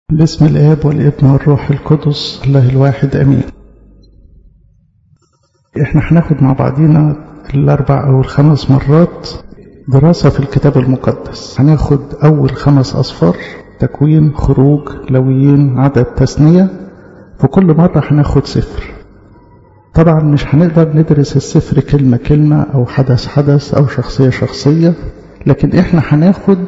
باسم الآب والابن والروح القدس الله الواحد أمين احنا هناخد مع بعضينا الأربع أو الخمس مرات دراسة في الكتاب المقدس هناخد أول خمس أصفار تكوين خروج لويين عدد تثنية في كل مرة هناخد سفر طبعا مش هنقدر ندرس السفر كلمة كلمة أو حدث حدث أو شخصية شخصية لكن احنا هناخد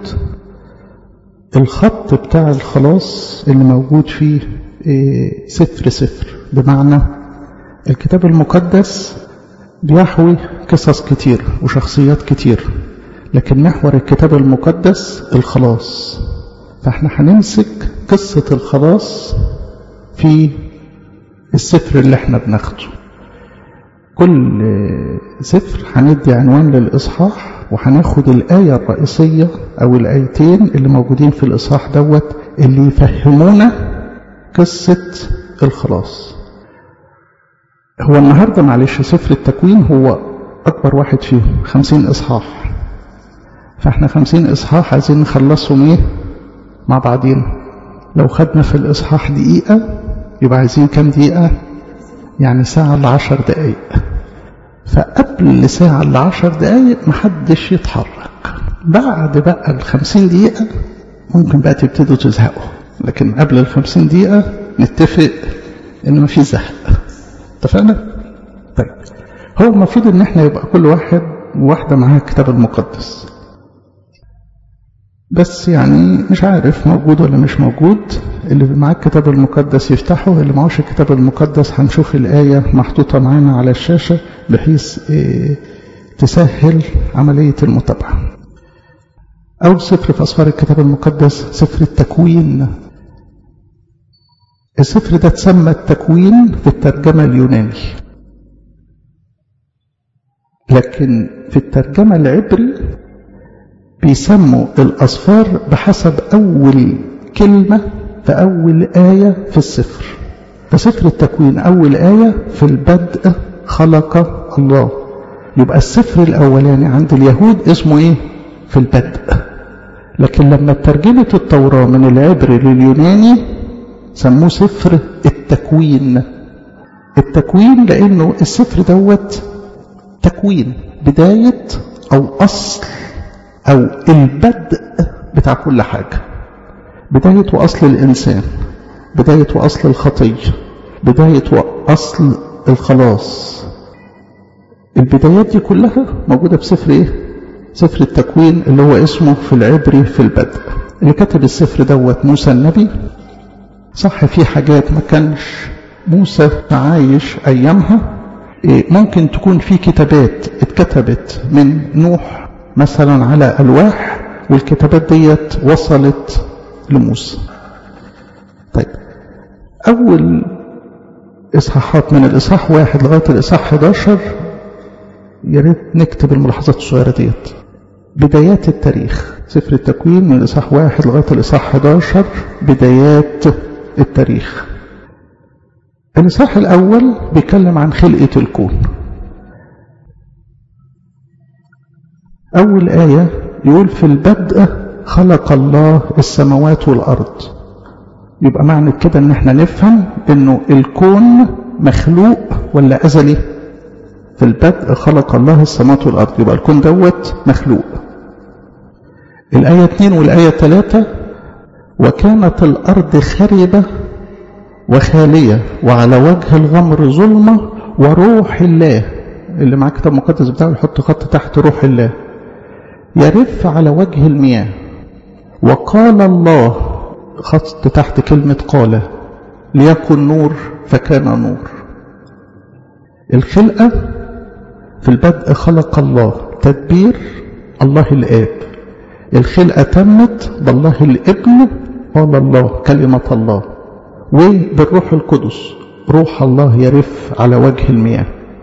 الخط بتاع الخلاص اللي موجود فيه سفر سفر بمعنى الكتاب المقدس بيحوي قصص كتير وشخصيات كتير لكن محور الكتاب المقدس الخلاص فاحنا هنمسك قصة الخلاص في السفر اللي احنا بناخده كل سفر هندي عنوان للإصحاح وهناخد الآية الرئيسية أو الآيتين اللي موجودين في الإصحاح دوت اللي يفهمونا قصة الخلاص هو النهاردة معلش سفر التكوين هو أكبر واحد فيهم خمسين إصحاح فإحنا خمسين إصحاح عايزين نخلصهم إيه مع بعضين لو خدنا في الإصحاح دقيقة يبقى عايزين كام دقيقة يعني ساعة لعشر دقايق فقبل ساعة لعشر دقايق محدش يتحرك بعد بقى الخمسين دقيقة ممكن بقى تبتدوا تزهقوا لكن قبل الخمسين دقيقة نتفق ان مفيش زهق اتفقنا؟ طيب هو المفروض ان احنا يبقى كل واحد وواحدة معاها الكتاب المقدس بس يعني مش عارف موجود ولا مش موجود اللي معاه الكتاب المقدس يفتحه اللي معهوش الكتاب المقدس هنشوف الآية محطوطة معانا على الشاشة بحيث إيه تسهل عملية المتابعة أول سفر في أسفار الكتاب المقدس سفر التكوين السفر ده تسمى التكوين في الترجمة اليوناني لكن في الترجمة العبري بيسموا الأصفار بحسب أول كلمة في أول آية في السفر فسفر التكوين أول آية في البدء خلق الله يبقى السفر الأولاني عند اليهود اسمه إيه في البدء لكن لما ترجمت التوراة من العبري لليوناني سموه سفر التكوين التكوين لأنه السفر دوت تكوين بداية أو أصل أو البدء بتاع كل حاجة بداية وأصل الإنسان بداية وأصل الخطية بداية وأصل الخلاص البدايات دي كلها موجودة في سفر إيه؟ سفر التكوين اللي هو اسمه في العبري في البدء اللي كتب السفر دوت موسى النبي صح في حاجات ما كانش موسى عايش أيامها ممكن تكون في كتابات اتكتبت من نوح مثلا على ألواح والكتابات ديت وصلت لموسى طيب أول إصحاحات من الإصحاح واحد لغاية الإصحاح 11 يا ريت نكتب الملاحظات الصغيرة ديت بدايات التاريخ سفر التكوين من الإصحاح واحد لغاية الإصحاح 11 بدايات التاريخ الإصحاح الأول بيتكلم عن خلقة الكون أول آية يقول في البدء خلق الله السماوات والأرض يبقى معنى كده ان احنا نفهم انه الكون مخلوق ولا أزلي في البدء خلق الله السماوات والأرض يبقى الكون دوت مخلوق الآية 2 والآية 3 وكانت الأرض خربة وخالية وعلى وجه الغمر ظلمة وروح الله اللي معاه كتاب مقدس بتاعه يحط خط تحت روح الله يرف على وجه المياه وقال الله خط تحت كلمة قال ليكن نور فكان نور الخلقة في البدء خلق الله تدبير الله الآب الخلقة تمت بالله الابن قال الله كلمة الله وبالروح القدس روح الله يرف على وجه المياه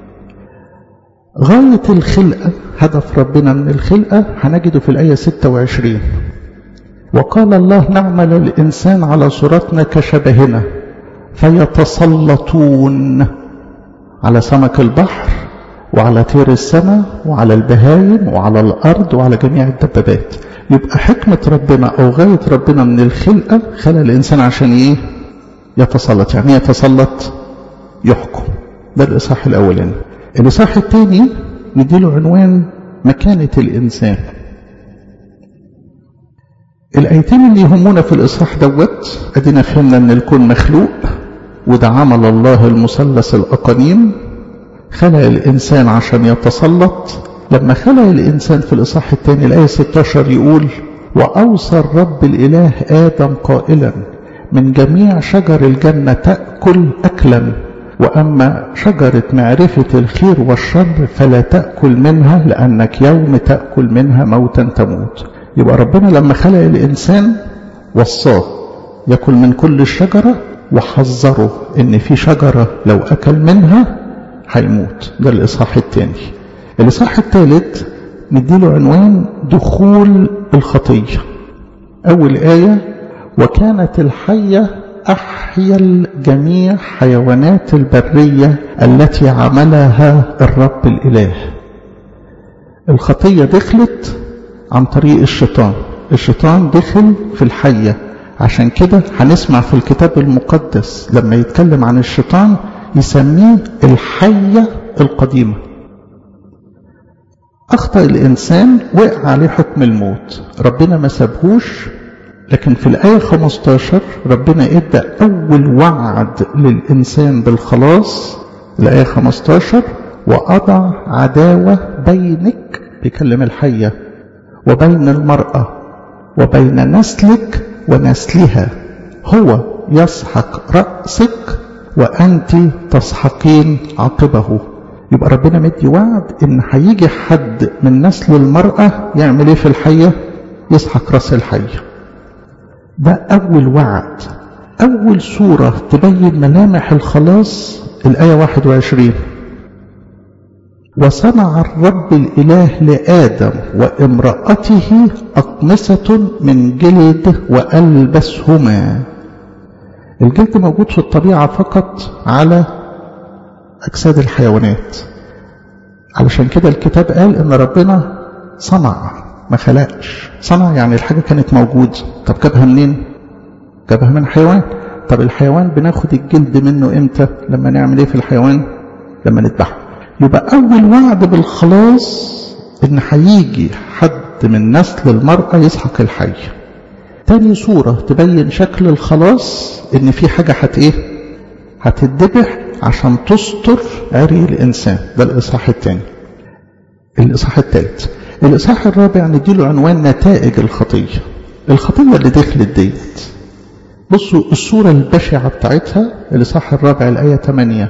غاية الخلقة هدف ربنا من الخلقة هنجده في الآية 26 وقال الله نعمل الإنسان على صورتنا كشبهنا فيتسلطون على سمك البحر وعلى طير السماء وعلى البهايم وعلى الأرض وعلى جميع الدبابات يبقى حكمة ربنا أو غاية ربنا من الخلقة خلق الإنسان عشان إيه يتسلط يعني يتسلط يحكم ده الإصحاح الأولاني الإصحاح الثاني نديله عنوان مكانة الإنسان الآيتين اللي يهمونا في الإصحاح دوت أدينا فهمنا أن الكون مخلوق وده عمل الله المثلث الأقانيم خلق الإنسان عشان يتسلط لما خلق الإنسان في الإصحاح الثاني الآية 16 يقول وأوصى الرب الإله آدم قائلا من جميع شجر الجنة تأكل أكلا وأما شجرة معرفة الخير والشر فلا تأكل منها لأنك يوم تأكل منها موتا تموت يبقى ربنا لما خلق الإنسان وصاه يأكل من كل الشجرة وحذره إن في شجرة لو أكل منها هيموت ده الإصحاح الثاني الإصحاح الثالث نديله عنوان دخول الخطية أول آية وكانت الحية أحيا الجميع حيوانات البرية التي عملها الرب الإله الخطية دخلت عن طريق الشيطان الشيطان دخل في الحية عشان كده هنسمع في الكتاب المقدس لما يتكلم عن الشيطان يسميه الحية القديمة أخطأ الإنسان وقع عليه حكم الموت ربنا ما سابهوش لكن في الآية 15 ربنا إدى أول وعد للإنسان بالخلاص الآية 15 وأضع عداوة بينك بيكلم الحية وبين المرأة وبين نسلك ونسلها هو يسحق رأسك وأنت تسحقين عقبه يبقى ربنا مدي وعد إن هيجي حد من نسل المرأة يعمل إيه في الحية يسحق رأس الحية ده أول وعد أول صورة تبين ملامح الخلاص الآية 21 وصنع الرب الإله لآدم وامرأته أقمصة من جلد وألبسهما الجلد موجود في الطبيعة فقط على أجساد الحيوانات علشان كده الكتاب قال إن ربنا صنع ما خلقش صنع يعني الحاجة كانت موجودة طب جابها منين جابها من حيوان طب الحيوان بناخد الجلد منه امتى لما نعمل ايه في الحيوان لما نذبحه يبقى اول وعد بالخلاص ان هيجي حد من نسل المرأة يسحق الحي تاني صورة تبين شكل الخلاص ان في حاجة هت ايه هتتذبح عشان تستر عري الانسان ده الاصحاح الثاني الاصحاح الثالث الإصحاح الرابع نديله عنوان نتائج الخطية الخطية اللي دخلت ديت بصوا الصورة البشعة بتاعتها الإصحاح الرابع الآية 8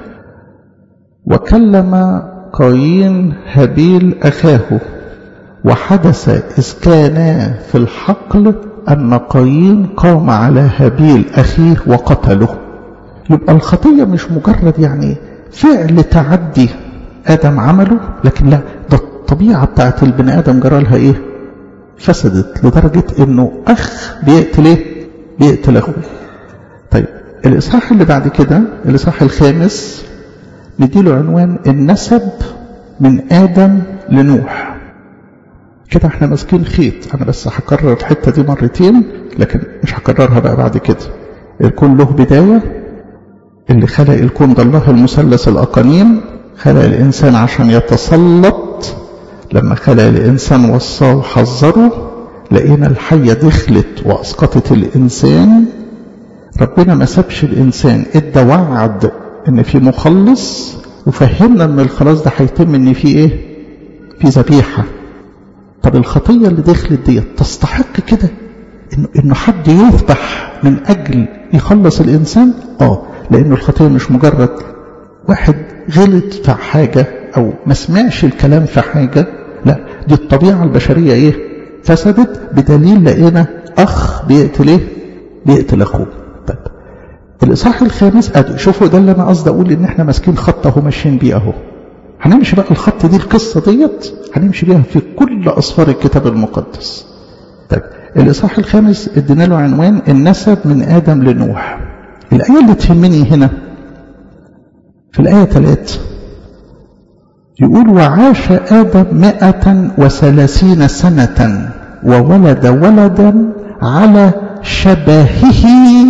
وكلم قايين هابيل أخاه وحدث إذ كانا في الحقل أن قايين قام على هابيل أخيه وقتله يبقى الخطية مش مجرد يعني فعل تعدي آدم عمله لكن لا ده الطبيعة بتاعت البني آدم جرى لها إيه فسدت لدرجة إنه أخ بيقتل إيه بيقتل أخوه طيب الإصحاح اللي بعد كده الإصحاح الخامس نديله عنوان النسب من آدم لنوح كده احنا ماسكين خيط انا بس هكرر الحته دي مرتين لكن مش هكررها بقى بعد كده الكون له بدايه اللي خلق الكون ده الله المثلث الاقانيم خلق الانسان عشان يتسلط لما خلق الانسان وصاه وحذره لقينا الحيه دخلت واسقطت الانسان ربنا ما سابش الانسان ادى وعد ان في مخلص وفهمنا ان الخلاص ده هيتم ان في ايه في ذبيحه طب الخطيه اللي دخلت ديت تستحق كده انه انه حد يذبح من اجل يخلص الانسان اه لانه الخطيه مش مجرد واحد غلط في حاجه او ما سمعش الكلام في حاجه لا دي الطبيعه البشريه ايه فسدت بدليل لقينا اخ بيقتل ايه بيقتل اخوه طيب الاصحاح الخامس ادي شوفوا ده اللي انا قصدي اقول ان احنا ماسكين خط اهو ماشيين بيه اهو هنمشي بقى الخط دي القصه ديت هنمشي بيها في كل اسفار الكتاب المقدس طيب الاصحاح الخامس ادينا له عنوان النسب من ادم لنوح الايه اللي تهمني هنا في الايه 3 يقول وعاش آدم مائة وثلاثين سنة وولد ولدا على شبهه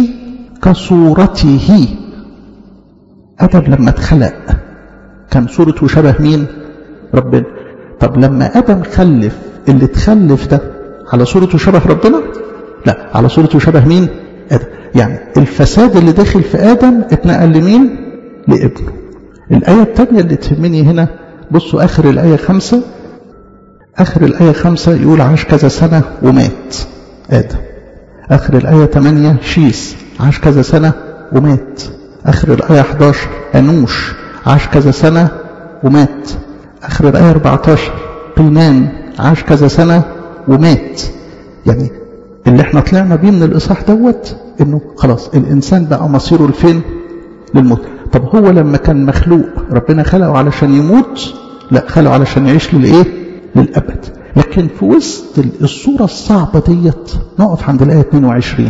كصورته آدم لما اتخلق كان صورته شبه مين ربنا طب لما آدم خلف اللي اتخلف ده على صورته شبه ربنا لا على صورته شبه مين آدم يعني الفساد اللي داخل في آدم اتنقل لمين لابنه الآية الثانية اللي تهمني هنا بصوا آخر الآية خمسة آخر الآية خمسة يقول عاش كذا سنة ومات آدم آخر الآية 8 شيس عاش كذا سنة ومات آخر الآية 11 أنوش عاش كذا سنة ومات آخر الآية 14 قينان عاش كذا سنة ومات يعني اللي احنا طلعنا بيه من الإصحاح دوت انه خلاص الإنسان بقى مصيره لفين للموت طب هو لما كان مخلوق ربنا خلقه علشان يموت لا خلقه علشان يعيش للإيه للأبد لكن في وسط الصورة الصعبة ديت نقف عند الآية 22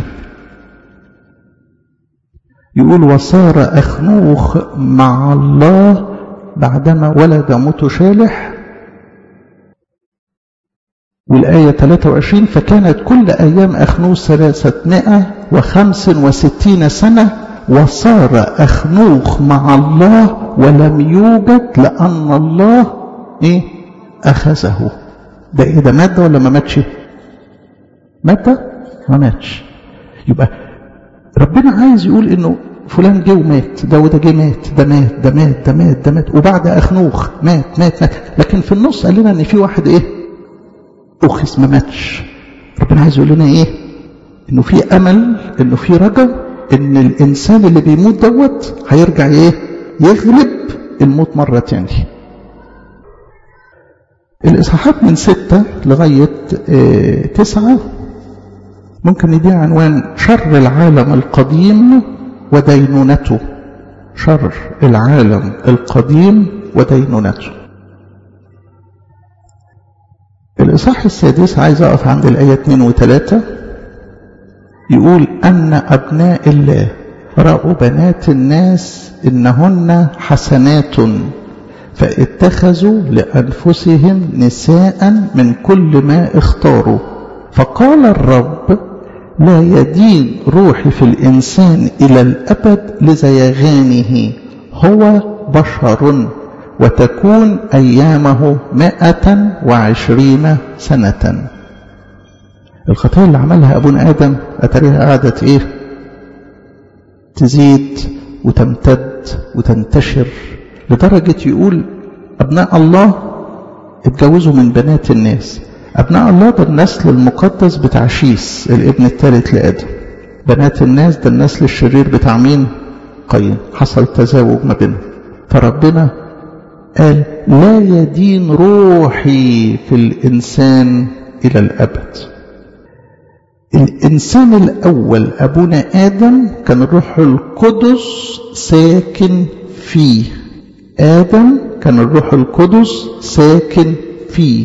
يقول وصار أخنوخ مع الله بعدما ولد متشالح والآية 23 فكانت كل أيام أخنوخ ثلاثمائة وخمس وستين سنة وصار أخنوخ مع الله ولم يوجد لأن الله إيه أخذه ده إيه ده مات ده ولا ما ماتش مات ما ماتش يبقى ربنا عايز يقول إنه فلان جه ومات ده وده جه مات ده مات ده مات ده مات ده مات وبعد أخنوخ مات مات مات لكن في النص قال لنا إن في واحد إيه أخذ ما ماتش ربنا عايز يقول لنا إيه إنه في أمل إنه في رجا إن الإنسان اللي بيموت دوت هيرجع إيه يغلب الموت مرة تاني الإصحاحات من ستة لغاية اه تسعة ممكن نديها عنوان شر العالم القديم ودينونته شر العالم القديم ودينونته الإصحاح السادس عايز أقف عند الآية 2 و 3 يقول أن أبناء الله رأوا بنات الناس إنهن حسنات فاتخذوا لأنفسهم نساء من كل ما اختاروا فقال الرب لا يدين روحي في الإنسان إلى الأبد لزيغانه هو بشر وتكون أيامه مائة وعشرين سنة الخطية اللي عملها أبونا آدم أتريها قعدت إيه تزيد وتمتد وتنتشر لدرجة يقول أبناء الله اتجوزوا من بنات الناس أبناء الله ده النسل المقدس بتاع شيس الابن الثالث لآدم بنات الناس ده النسل الشرير بتاع مين قايين حصل تزاوج ما بينهم فربنا قال لا يدين روحي في الإنسان إلى الأبد الإنسان الأول أبونا آدم كان الروح القدس ساكن فيه آدم كان الروح القدس ساكن فيه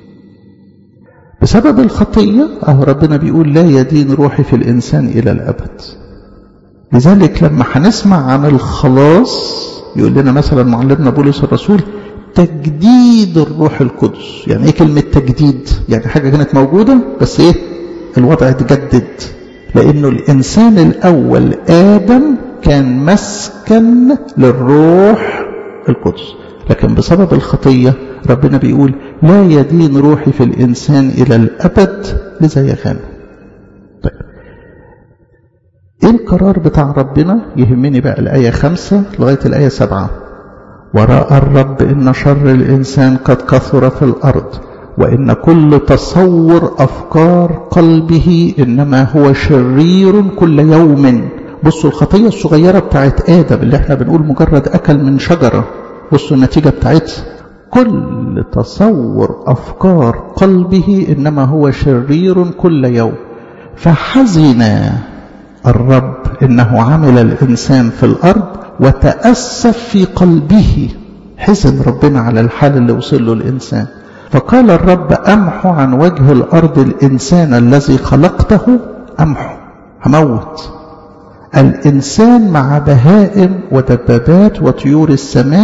بسبب الخطية أهو ربنا بيقول لا يدين روحي في الإنسان إلى الأبد لذلك لما هنسمع عن الخلاص يقول لنا مثلا معلمنا بولس الرسول تجديد الروح القدس يعني ايه كلمة تجديد يعني حاجة كانت موجودة بس ايه الوضع اتجدد لانه الانسان الاول ادم كان مسكن للروح القدس لكن بسبب الخطية ربنا بيقول لا يدين روحي في الإنسان إلى الأبد لزيغانه طيب إيه القرار بتاع ربنا يهمني بقى الآية خمسة لغاية الآية سبعة ورأى الرب إن شر الإنسان قد كثر في الأرض وإن كل تصور أفكار قلبه إنما هو شرير كل يوم بصوا الخطية الصغيرة بتاعت آدم اللي احنا بنقول مجرد أكل من شجرة بصوا النتيجة بتاعتها كل تصور أفكار قلبه إنما هو شرير كل يوم فحزن الرب إنه عمل الإنسان في الأرض وتأسف في قلبه حزن ربنا على الحال اللي وصل له الإنسان فقال الرب أمحو عن وجه الأرض الإنسان الذي خلقته أمحو هموت الإنسان مع بهائم ودبابات وطيور السماء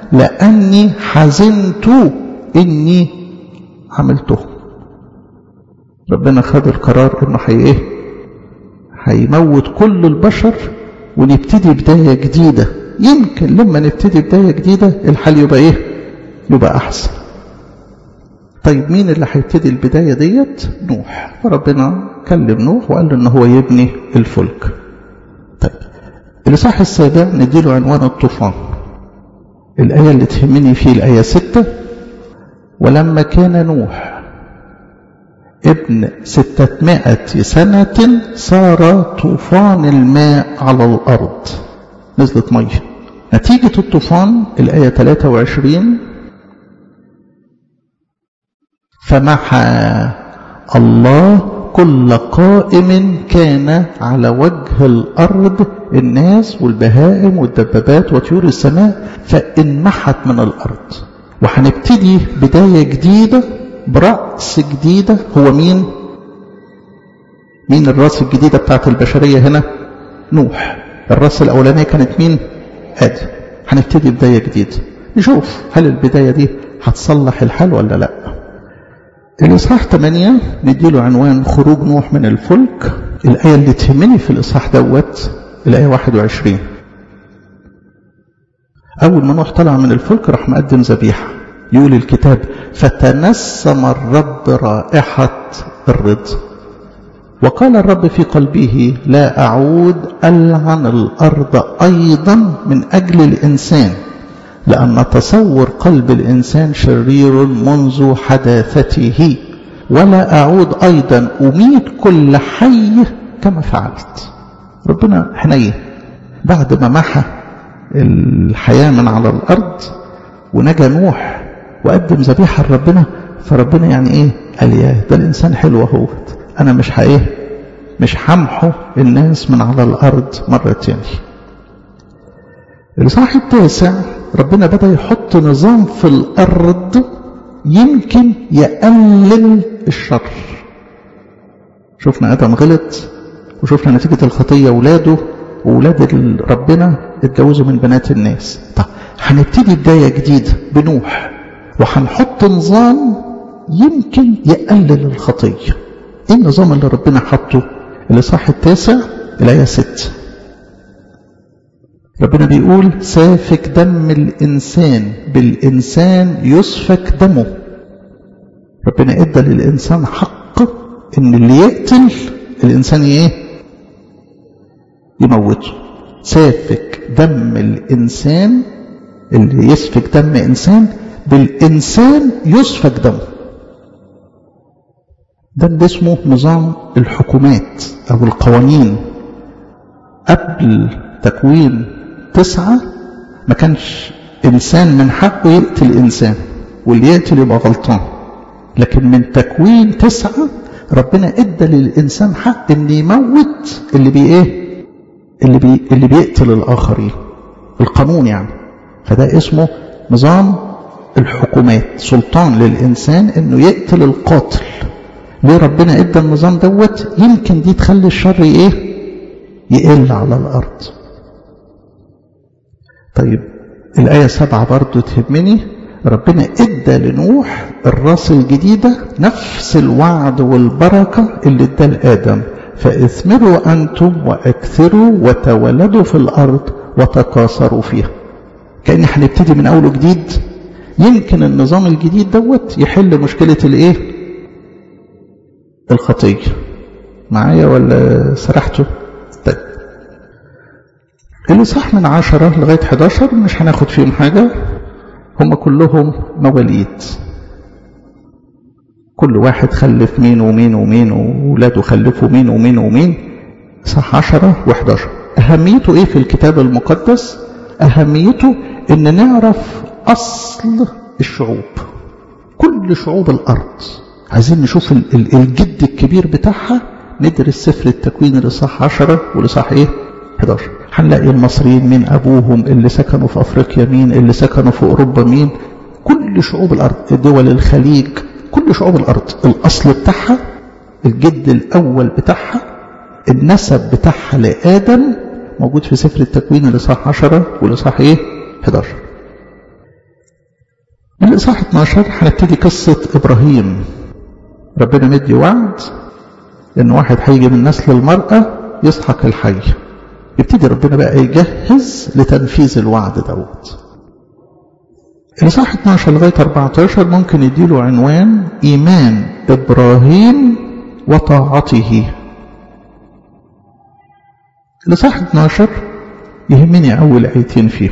لأني حزنت إني عملته ربنا خد القرار إنه حي إيه هيموت كل البشر ونبتدي بداية جديدة يمكن لما نبتدي بداية جديدة الحال يبقى إيه يبقى أحسن طيب مين اللي هيبتدي البداية ديت نوح فربنا كلم نوح وقال له إن هو يبني الفلك طيب الإصحاح السابع نديله عنوان الطوفان الآية اللي تهمني فيه الآية ستة ولما كان نوح ابن ستمائة سنة صار طوفان الماء على الأرض نزلت مية نتيجة الطوفان الآية 23 فمحى الله كل قائم كان على وجه الأرض الناس والبهائم والدبابات وطيور السماء فانمحت من الأرض وهنبتدي بداية جديدة برأس جديدة هو مين مين الرأس الجديدة بتاعت البشرية هنا نوح الرأس الأولانية كانت مين آدم هنبتدي بداية جديدة نشوف هل البداية دي هتصلح الحال ولا لا الإصحاح 8 نديله عنوان خروج نوح من الفلك الآية اللي تهمني في الإصحاح دوت الآية 21 أول ما نوح طلع من الفلك راح مقدم ذبيحة يقول الكتاب فتنسم الرب رائحة الرضا وقال الرب في قلبه لا أعود ألعن الأرض أيضا من أجل الإنسان لأن تصور قلب الإنسان شرير منذ حداثته ولا أعود أيضا أميت كل حي كما فعلت ربنا حنين بعد ما محى الحياة من على الأرض ونجا نوح وقدم ذبيحة لربنا فربنا يعني إيه قال يا ده الإنسان حلو اهو أنا مش هإيه مش همحو الناس من على الأرض مرة تاني الإصحاح التاسع ربنا بدأ يحط نظام في الأرض يمكن يقلل الشر شفنا آدم غلط وشفنا نتيجة الخطية ولاده وولاد ربنا اتجوزوا من بنات الناس طب هنبتدي بداية جديدة بنوح وهنحط نظام يمكن يقلل الخطية ايه النظام اللي ربنا حطه الإصحاح التاسع الآية 6 ربنا بيقول سافك دم الإنسان بالإنسان يسفك دمه ربنا ادى للإنسان حق إن اللي يقتل الإنسان إيه يموته سافك دم الإنسان اللي يسفك دم إنسان بالإنسان يسفك دمه ده ده اسمه نظام الحكومات أو القوانين قبل تكوين تسعة ما كانش إنسان من حقه يقتل إنسان واللي يقتل يبقى غلطان لكن من تكوين تسعة ربنا ادى للإنسان حق إن يموت اللي بي إيه اللي بي اللي بيقتل الآخرين القانون يعني فده اسمه نظام الحكومات سلطان للإنسان إنه يقتل القاتل ليه ربنا ادى النظام دوت يمكن دي تخلي الشر ايه يقل على الارض طيب الآية سبعة برضو تهمني ربنا ادى لنوح الراس الجديدة نفس الوعد والبركة اللي ادى لآدم فاثمروا أنتم وأكثروا وتولدوا في الأرض وتكاثروا فيها كأن هنبتدي من أول جديد يمكن النظام الجديد دوت يحل مشكلة الايه الخطية معايا ولا سرحته طيب الإصحاح من عشرة لغاية 11 مش هناخد فيهم حاجة هم كلهم مواليد كل واحد خلف مين ومين ومين وولاده خلفوا مين ومين ومين صح عشرة وحداشر أهميته إيه في الكتاب المقدس أهميته إن نعرف أصل الشعوب كل شعوب الأرض عايزين نشوف الجد الكبير بتاعها ندرس سفر التكوين الإصحاح 10 والإصحاح إيه 11 هنلاقي المصريين مين أبوهم اللي سكنوا في أفريقيا مين اللي سكنوا في أوروبا مين كل شعوب الأرض دول الخليج كل شعوب الأرض الأصل بتاعها الجد الأول بتاعها النسب بتاعها لآدم موجود في سفر التكوين الإصحاح 10 والإصحاح إيه 11 من الإصحاح 12 هنبتدي قصة إبراهيم ربنا مدي وعد إن واحد هيجي من نسل المرأة يسحق الحي يبتدي ربنا بقى يجهز لتنفيذ الوعد دوت الإصحاح 12 لغاية 14 ممكن يديله عنوان إيمان إبراهيم وطاعته الإصحاح 12 يهمني أول آيتين فيه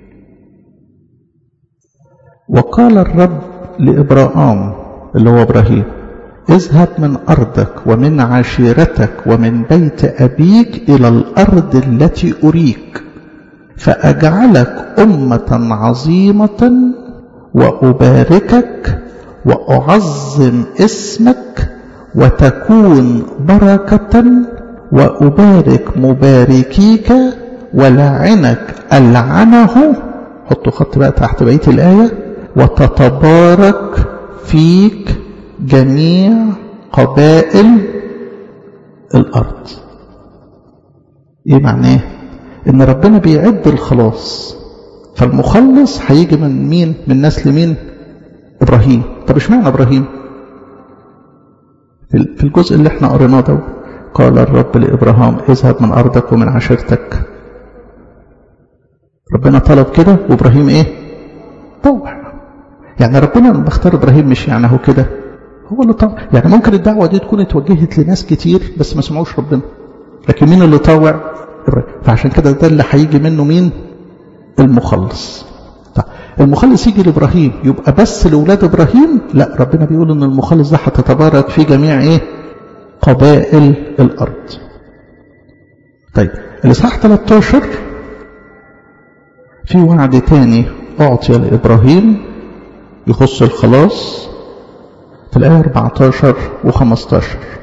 وقال الرب لإبراهام اللي هو إبراهيم اذهب من أرضك ومن عشيرتك ومن بيت أبيك إلى الأرض التي أريك فأجعلك أمة عظيمة وأباركك وأعظم اسمك وتكون بركة وأبارك مباركيك ولعنك ألعنه حطوا خط بقى تحت بقية الآية وتتبارك فيك جميع قبائل الأرض إيه معناه؟ إن ربنا بيعد الخلاص فالمخلص هيجي من مين؟ من نسل مين؟ إبراهيم طب اشمعنى إبراهيم؟ في الجزء اللي احنا قريناه ده قال الرب لإبراهام اذهب من أرضك ومن عشيرتك ربنا طلب كده وإبراهيم إيه؟ طوع يعني ربنا لما اختار إبراهيم مش يعني هو كده هو اللي طوع يعني ممكن الدعوة دي تكون اتوجهت لناس كتير بس ما سمعوش ربنا لكن مين اللي طوع؟ إبراهيم فعشان كده ده اللي هيجي منه مين؟ المخلص طيب المخلص يجي لإبراهيم يبقى بس لأولاد إبراهيم لا ربنا بيقول إن المخلص ده هتتبارك في جميع إيه؟ قبائل الأرض طيب الإصحاح 13 في وعد تاني أعطي لإبراهيم يخص الخلاص في الآية 14 و15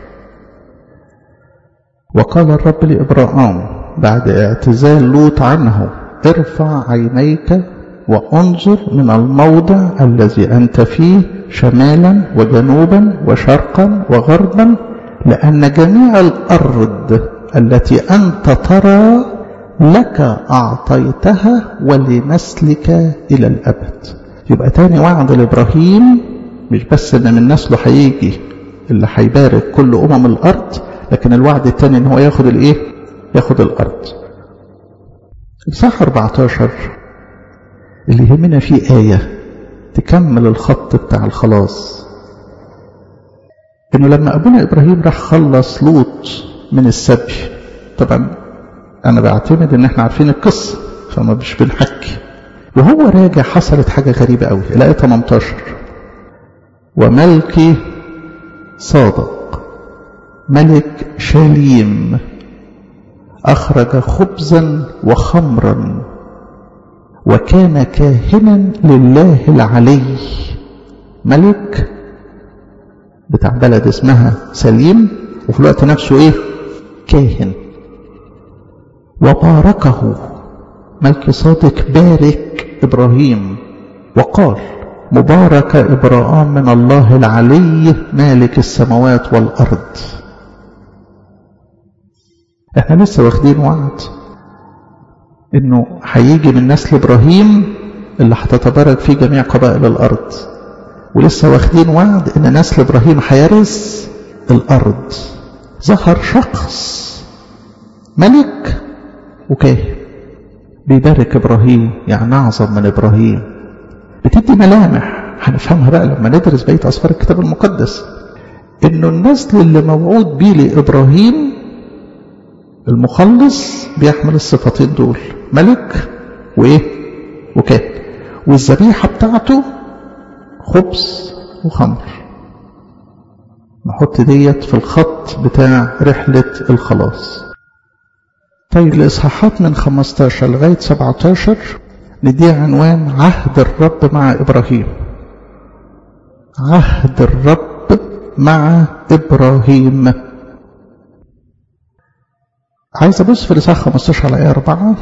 وقال الرب لإبراهام بعد اعتزال لوط عنه ارفع عينيك وانظر من الموضع الذي أنت فيه شمالا وجنوبا وشرقا وغربا لأن جميع الأرض التي أنت ترى لك أعطيتها ولنسلك إلى الأبد يبقى تاني وعد لإبراهيم مش بس إن من نسله هيجي اللي هيبارك كل أمم الأرض لكن الوعد التاني إن هو ياخد الإيه؟ ياخد الأرض الصح 14 اللي يهمنا فيه آية تكمل الخط بتاع الخلاص انه لما ابونا ابراهيم راح خلص لوط من السبي طبعا انا بعتمد ان احنا عارفين القصه فما مش بنحكي وهو راجع حصلت حاجه غريبه قوي الايه 18 وملكي صادق ملك شاليم اخرج خبزا وخمرا وكان كاهنا لله العلي ملك بتاع بلد اسمها سليم وفي الوقت نفسه ايه كاهن وباركه ملك صادق بارك ابراهيم وقال مبارك ابراهام من الله العلي مالك السماوات والارض احنا لسه واخدين وعد انه هيجي من نسل ابراهيم اللي هتتبارك فيه جميع قبائل الارض ولسه واخدين وعد ان نسل ابراهيم هيرث الارض ظهر شخص ملك وكاهن بيبارك ابراهيم يعني اعظم من ابراهيم بتدي ملامح هنفهمها بقى لما ندرس بقيه اسفار الكتاب المقدس انه النسل اللي موعود بيه لابراهيم المخلص بيحمل الصفتين دول ملك وايه وكاهن والذبيحه بتاعته خبز وخمر نحط ديت في الخط بتاع رحلة الخلاص طيب الإصحاحات من 15 لغاية 17 نديها عنوان عهد الرب مع إبراهيم عهد الرب مع إبراهيم عايز أبص في الإصحاح 15 على آية 4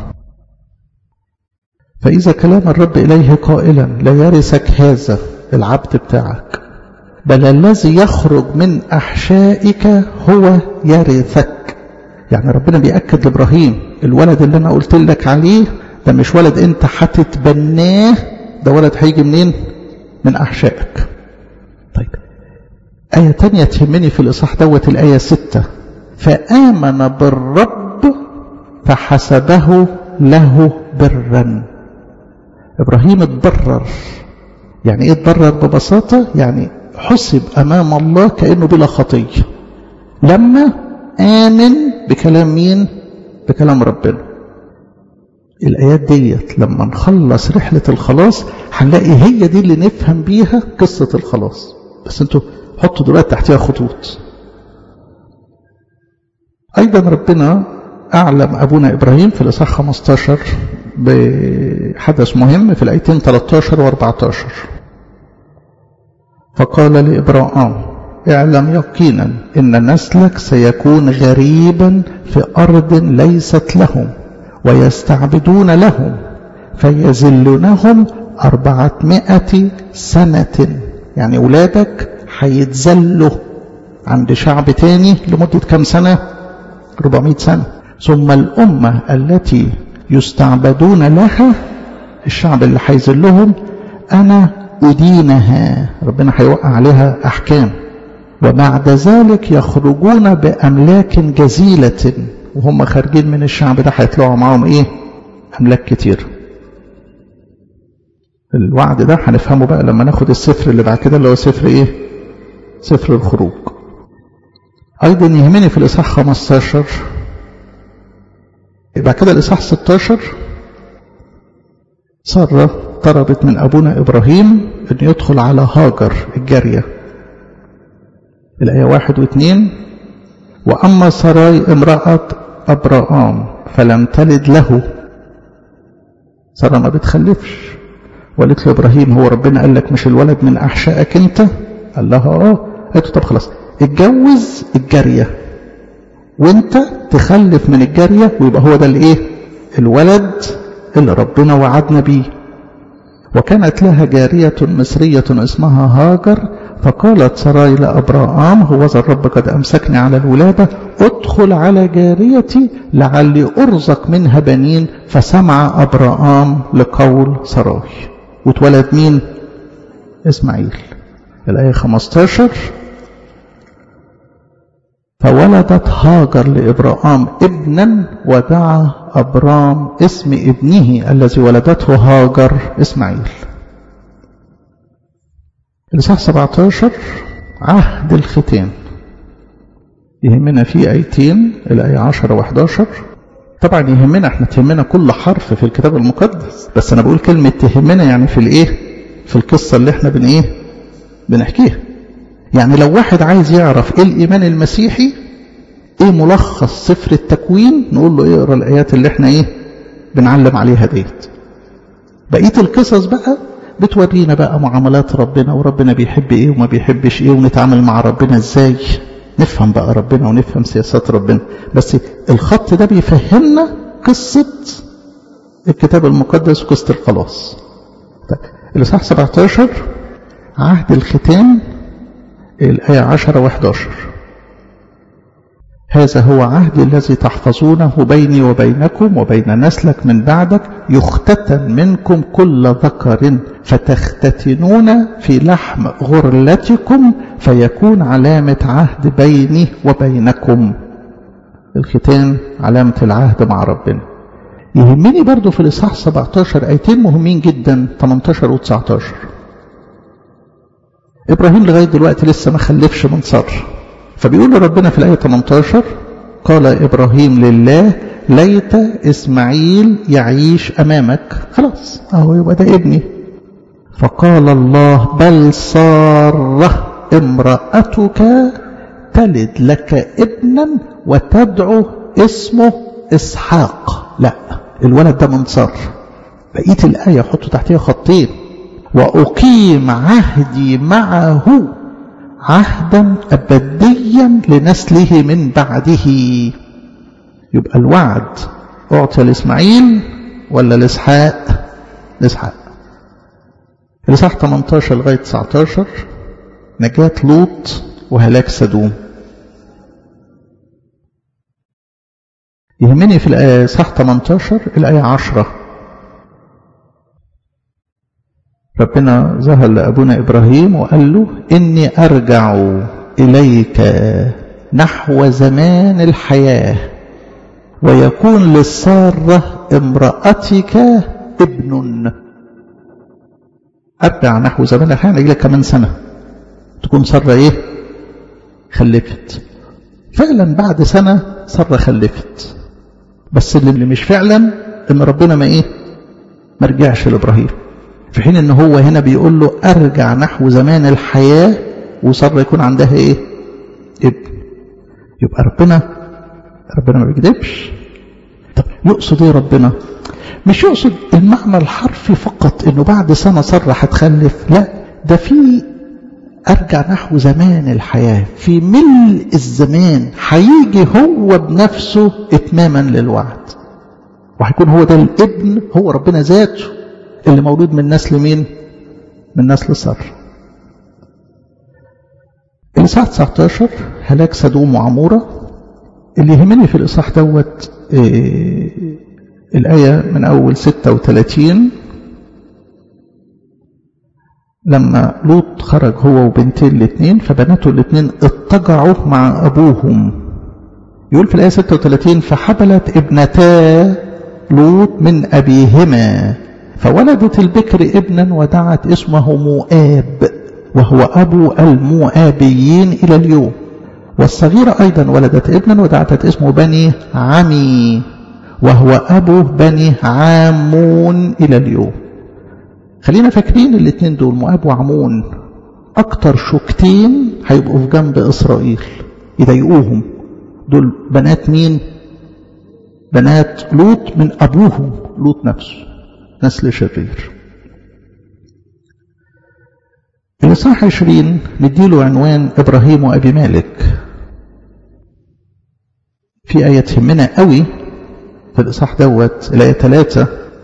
فإذا كلام الرب إليه قائلا لا يرثك هذا العبد بتاعك بل الذي يخرج من أحشائك هو يرثك يعني ربنا بيأكد لإبراهيم الولد اللي أنا قلت لك عليه ده مش ولد أنت هتتبناه ده ولد هيجي منين من أحشائك طيب آية تانية تهمني في الإصحاح دوت الآية ستة فآمن بالرب فحسبه له برا إبراهيم اتضرر يعني إيه اتضرر ببساطة يعني حسب أمام الله كأنه بلا خطية لما آمن بكلام مين بكلام ربنا الآيات ديت لما نخلص رحلة الخلاص هنلاقي هي دي اللي نفهم بيها قصة الخلاص بس انتوا حطوا دلوقتي تحتها خطوط أيضا ربنا أعلم أبونا إبراهيم في الإصحاح 15 بحدث مهم في الآيتين 13 و 14 فقال لإبراهام اعلم يقينا إن نسلك سيكون غريبا في أرض ليست لهم ويستعبدون لهم فيذلونهم أربعمائة سنة يعني أولادك هيتذلوا عند شعب تاني لمدة كم سنة 400 سنة ثم الأمة التي يستعبدون لها الشعب اللي هيذلهم أنا أدينها ربنا هيوقع عليها أحكام وبعد ذلك يخرجون بأملاك جزيلة وهم خارجين من الشعب ده هيطلعوا معاهم إيه أملاك كتير الوعد ده هنفهمه بقى لما ناخد السفر اللي بعد كده اللي هو سفر إيه سفر الخروج أيضا يهمني في الإصحاح 15 يبقى كده الإصحاح 16 سارة طلبت من أبونا إبراهيم أن يدخل على هاجر الجارية الآية واحد واثنين وأما سراي امرأة أبراام فلم تلد له سارة ما بتخلفش وقالت له إبراهيم هو ربنا قال لك مش الولد من أحشائك أنت قال لها آه قالت له طب خلاص اتجوز الجارية وانت تخلف من الجارية ويبقى هو ده الايه الولد اللي ربنا وعدنا بيه وكانت لها جارية مصرية اسمها هاجر فقالت سراي لأبراام هو ذا الرب قد أمسكني على الولادة ادخل على جاريتي لعلي أرزق منها بنين فسمع أبراام لقول سراي واتولد مين إسماعيل الآية 15 فولدت هاجر لإبراهام ابنا ودعا أبرام اسم ابنه الذي ولدته هاجر إسماعيل الإصحاح 17 عهد الختان يهمنا فيه آيتين الآية 10 و11 طبعا يهمنا احنا تهمنا كل حرف في الكتاب المقدس بس أنا بقول كلمة تهمنا يعني في الإيه في القصة اللي احنا بن إيه بنحكيها يعني لو واحد عايز يعرف ايه الايمان المسيحي ايه ملخص سفر التكوين نقول له اقرا الايات اللي احنا ايه بنعلم عليها ديت بقيه القصص بقى بتورينا بقى معاملات ربنا وربنا بيحب ايه وما بيحبش ايه ونتعامل مع ربنا ازاي نفهم بقى ربنا ونفهم سياسات ربنا بس الخط ده بيفهمنا قصة الكتاب المقدس وقصة الخلاص طيب الإصحاح 17 عهد الختام الآية 10 و11 هذا هو عهدي الذي تحفظونه بيني وبينكم وبين نسلك من بعدك يختتن منكم كل ذكر فتختتنون في لحم غرلتكم فيكون علامة عهد بيني وبينكم الختان علامة العهد مع ربنا يهمني برضو في الإصحاح 17 آيتين مهمين جدا 18 و 19 إبراهيم لغاية دلوقتي لسه ما خلفش من سارة فبيقول ربنا في الآية 18 قال إبراهيم لله ليت إسماعيل يعيش أمامك خلاص أهو يبقى ده ابني فقال الله بل سارة امرأتك تلد لك ابنا وتدعو اسمه إسحاق لا الولد ده من سار بقية الآية حطوا تحتها خطين وأقيم عهدي معه عهدا أبديا لنسله من بعده يبقى الوعد أعطي لإسماعيل ولا لإسحاق لإسحاق الإصحاح 18 لغاية 19 نجاة لوط وهلاك سدوم يهمني في الإصحاح 18 الآية 10 ربنا ظهر لأبونا إبراهيم وقال له إني أرجع إليك نحو زمان الحياة ويكون للسارة امرأتك ابن أرجع نحو زمان الحياة نجي لك كمان سنة تكون سارة إيه خلفت فعلا بعد سنة سارة خلفت بس اللي مش فعلا ان ربنا ما ايه ما رجعش لابراهيم في حين ان هو هنا بيقول له ارجع نحو زمان الحياة وسارة يكون عندها ايه ابن يبقى ربنا ربنا ما بيكذبش طب يقصد ايه ربنا مش يقصد المعنى الحرفي فقط انه بعد سنة سارة هتخلف لا ده في ارجع نحو زمان الحياة في ملء الزمان هيجي هو بنفسه اتماما للوعد وهيكون هو ده الابن هو ربنا ذاته اللي مولود من نسل مين من نسل سر الإصحاح 19 هلاك سدوم وعمورة اللي يهمني في الإصحاح دوت إيه الآية من أول 36 لما لوط خرج هو وبنتين الاثنين فبناته الاثنين اضطجعوا مع أبوهم يقول في الآية 36 فحبلت ابنتا لوط من أبيهما فولدت البكر ابنا ودعت اسمه مؤاب وهو أبو المؤابيين إلى اليوم والصغيرة أيضا ولدت ابنا ودعت اسمه بني عمي وهو أبو بني عامون إلى اليوم خلينا فاكرين الاثنين دول مؤاب وعمون أكتر شوكتين هيبقوا في جنب إسرائيل يضايقوهم دول بنات مين بنات لوط من أبوهم لوط نفسه نسل شرير الإصحاح 20 نديله عنوان إبراهيم وأبي مالك في آية تهمنا قوي في الإصحاح دوت الآية 3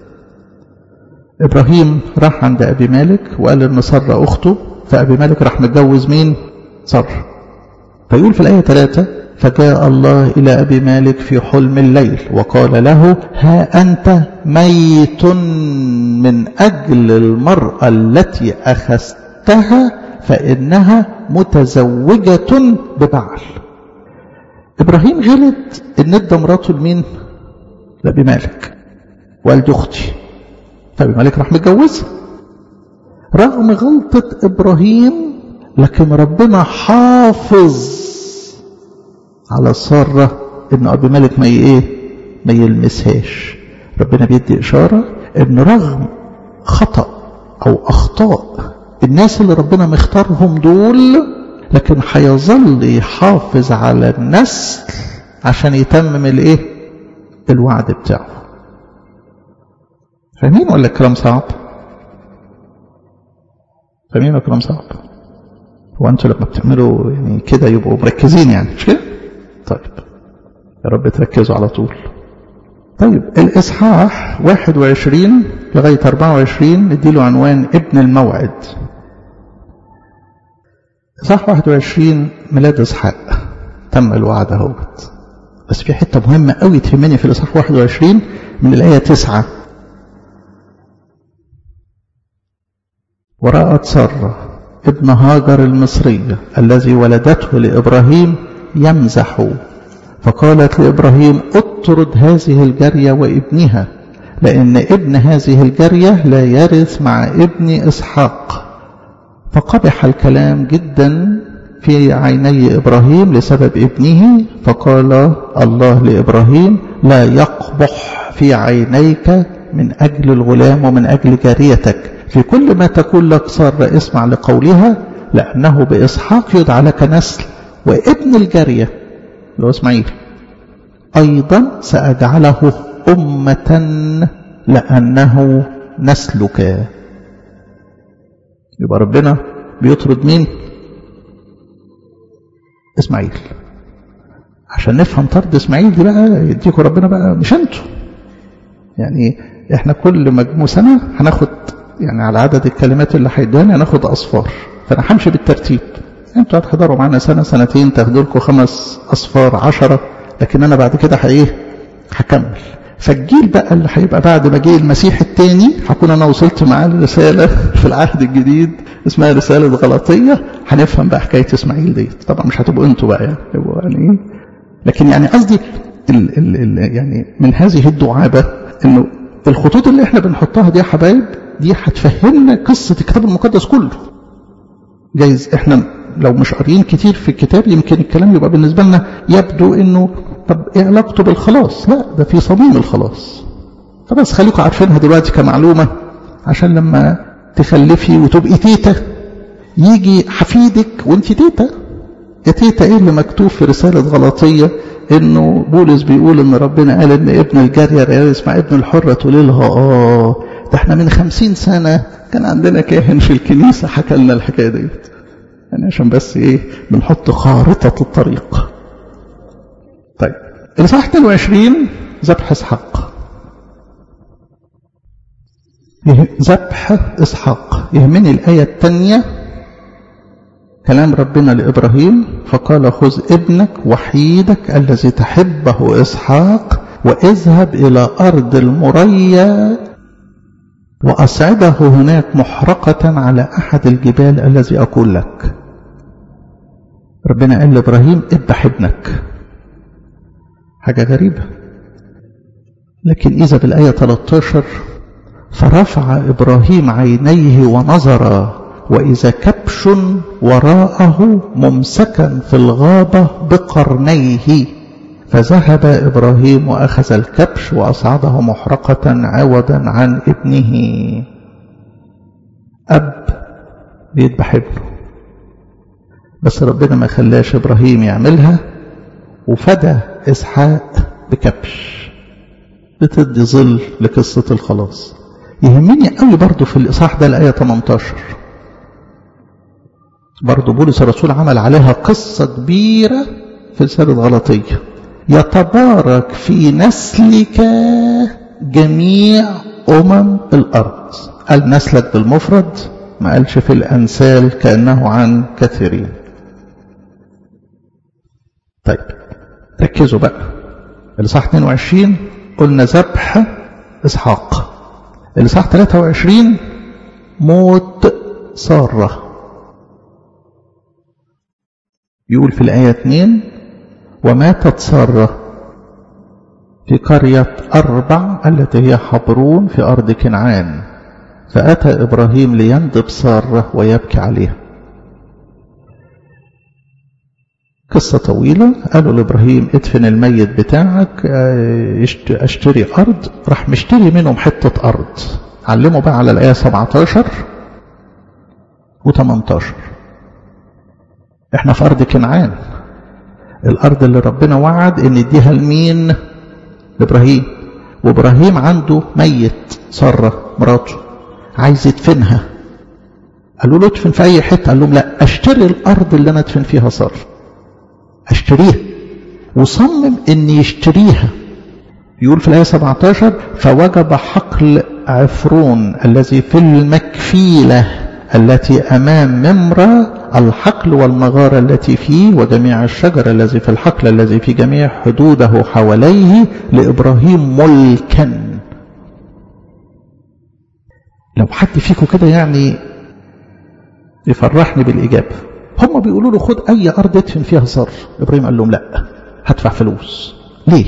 إبراهيم راح عند أبي مالك وقال إن سارة أخته فأبي مالك راح متجوز مين؟ سارة فيقول في الآية 3 فجاء الله إلى أبي مالك في حلم الليل وقال له ها أنت ميت من أجل المرأة التي أخذتها فإنها متزوجة ببعل إبراهيم غلط إن ادى مراته لمين؟ لأبي مالك وقال دي أختي فأبي مالك راح متجوزها رغم غلطة إبراهيم لكن ربنا حافظ على سارة إن أبي مالك ما إيه ما يلمسهاش ربنا بيدي إشارة إن رغم خطأ أو أخطاء الناس اللي ربنا مختارهم دول لكن هيظل يحافظ على النسل عشان يتمم الايه الوعد بتاعه فاهمين ولا الكلام صعب فاهمين ولا الكلام صعب هو انتوا لما بتعملوا يعني كده يبقوا مركزين يعني مش كده طيب يا رب تركزوا على طول طيب الإصحاح 21 لغاية 24 نديله عنوان ابن الموعد إصحاح 21 ميلاد إسحاق تم الوعد اهوت بس في حتة مهمة قوي تهمني في الإصحاح 21 من الآية 9 ورأت سارة ابن هاجر المصرية الذي ولدته لإبراهيم يمزح فقالت لإبراهيم اطرد هذه الجارية وابنها لأن ابن هذه الجارية لا يرث مع ابن إسحاق فقبح الكلام جدا في عيني إبراهيم لسبب ابنه فقال الله لإبراهيم لا يقبح في عينيك من أجل الغلام ومن أجل جاريتك في كل ما تقول لك صار اسمع لقولها لأنه بإسحاق يدعى لك نسل وابن الجارية اللي هو اسماعيل أيضا سأجعله أمة لأنه نسلك يبقى ربنا بيطرد مين إسماعيل عشان نفهم طرد إسماعيل دي بقى يديكوا ربنا بقى مش انتوا يعني احنا كل مجموع سنة هناخد يعني على عدد الكلمات اللي هيدوها هناخد أصفار فأنا همشي بالترتيب انتوا هتحضروا معانا سنة سنتين تاخدوا لكم خمس أصفار عشرة لكن أنا بعد كده ايه هكمل فالجيل بقى اللي هيبقى بعد ما جه المسيح الثاني هكون انا وصلت معاه لرساله في العهد الجديد اسمها رساله غلطيه هنفهم بقى حكايه اسماعيل ديت طبعا مش هتبقوا انتوا بقى يعني يبقوا يعني ايه لكن يعني قصدي ال ال ال يعني من هذه الدعابه انه الخطوط اللي احنا بنحطها دي يا حبايب دي هتفهمنا قصه الكتاب المقدس كله جايز احنا لو مش قاريين كتير في الكتاب يمكن الكلام يبقى بالنسبه لنا يبدو انه طب ايه علاقته بالخلاص لا ده في صميم الخلاص فبس خليكم عارفينها دلوقتي كمعلومه عشان لما تخلفي وتبقي تيتا يجي حفيدك وانت تيتا يا تيتا ايه اللي مكتوب في رساله غلطيه انه بولس بيقول ان ربنا قال ان ابن الجاريه يرث مع ابن الحره تقولي لها اه ده احنا من خمسين سنه كان عندنا كاهن في الكنيسه حكى لنا الحكايه ديت يعني عشان بس ايه بنحط خارطه الطريق طيب الاصحاح 22 ذبح اسحاق ذبح اسحاق يهمني الايه الثانيه كلام ربنا لابراهيم فقال خذ ابنك وحيدك الذي تحبه اسحاق واذهب الى ارض المريا واصعده هناك محرقه على احد الجبال الذي اقول لك ربنا قال لابراهيم اذبح ابنك حاجة غريبة لكن إذا بالآية 13 فرفع إبراهيم عينيه ونظر وإذا كبش وراءه ممسكا في الغابة بقرنيه فذهب إبراهيم وأخذ الكبش وأصعده محرقة عوضا عن ابنه أب بيذبح ابنه بس ربنا ما خلاش إبراهيم يعملها وفدى إسحاق بكبش بتدي ظل لقصة الخلاص يهمني قوي برضو في الإصحاح ده الآية 18 برضو بولس الرسول عمل عليها قصة كبيرة في رسالة غلطية يتبارك في نسلك جميع أمم الأرض قال نسلك بالمفرد ما قالش في الأنسال كأنه عن كثيرين طيب ركزوا بقى الإصحاح 22 قلنا ذبح إسحاق الإصحاح 23 موت سارة يقول في الآية 2 وماتت سارة في قرية أربع التي هي حبرون في أرض كنعان فأتى إبراهيم ليندب سارة ويبكي عليها قصة طويلة قالوا لإبراهيم ادفن الميت بتاعك اشتري أرض راح مشتري منهم حتة أرض علموا بقى على الآية 17 و18 احنا في أرض كنعان الأرض اللي ربنا وعد إن يديها لمين لإبراهيم وإبراهيم عنده ميت سارة مراته عايز يدفنها قالوا له ادفن في أي حتة قال لهم لا اشتري الأرض اللي أنا ادفن فيها سارة اشتريها وصمم ان يشتريها يقول في الآية 17 فوجب حقل عفرون الذي في المكفيلة التي أمام ممرة الحقل والمغارة التي فيه وجميع الشجر الذي في الحقل الذي في جميع حدوده حواليه لإبراهيم ملكا لو حد فيكم كده يعني يفرحني بالإجابة هم بيقولوا له خد أي أرض ادفن فيها صر إبراهيم قال لهم لا هدفع فلوس ليه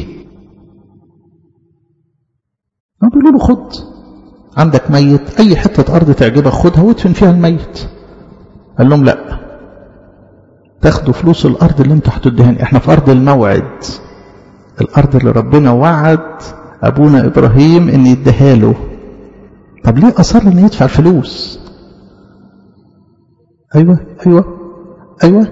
هم بيقولوا له خد عندك ميت أي حتة أرض تعجبك خدها وادفن فيها الميت قال لهم لا تاخدوا فلوس الأرض اللي انتوا هتدهن احنا في أرض الموعد الأرض اللي ربنا وعد أبونا إبراهيم إن يديها له طب ليه أصر إن يدفع الفلوس أيوة أيوة أيوة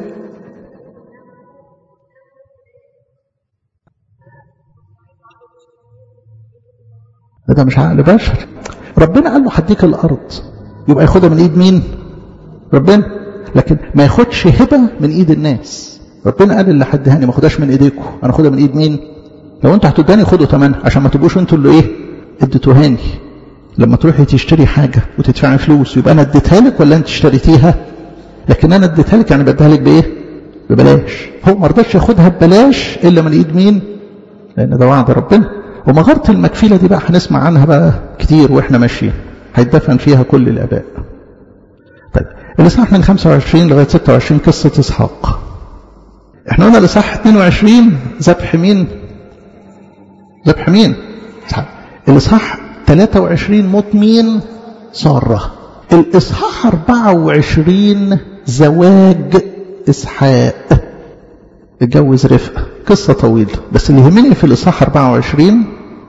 ده مش عقل بشر ربنا قال له هديك الأرض يبقى ياخدها من إيد مين ربنا لكن ما ياخدش هبة من إيد الناس ربنا قال اللي هديهاني ما خدهاش من إيديكم أنا خدها من إيد مين لو أنتوا هتداني خدوا تمنها عشان ما تبقوش أنتوا اللي إيه اديتوهاني لما تروحي تشتري حاجة وتدفعي فلوس يبقى أنا اديتها لك ولا أنت اشتريتيها لكن أنا اديتها لك يعني بديها لك بإيه ببلاش هو ما رضاش ياخدها ببلاش إلا من إيد مين لأن ده وعد ربنا ومغارة المكفيلة دي بقى هنسمع عنها بقى كتير واحنا ماشيين هيدفن فيها كل الآباء طيب الإصحاح من 25 لغاية 26 قصة إسحاق احنا قلنا الإصحاح 22 ذبح مين؟ ذبح مين؟ إسحاق الإصحاح 23 موت مين؟ سارة الإصحاح 24 زواج إسحاق اتجوز رفقة قصة طويلة بس اللي يهمني في الإصحاح 24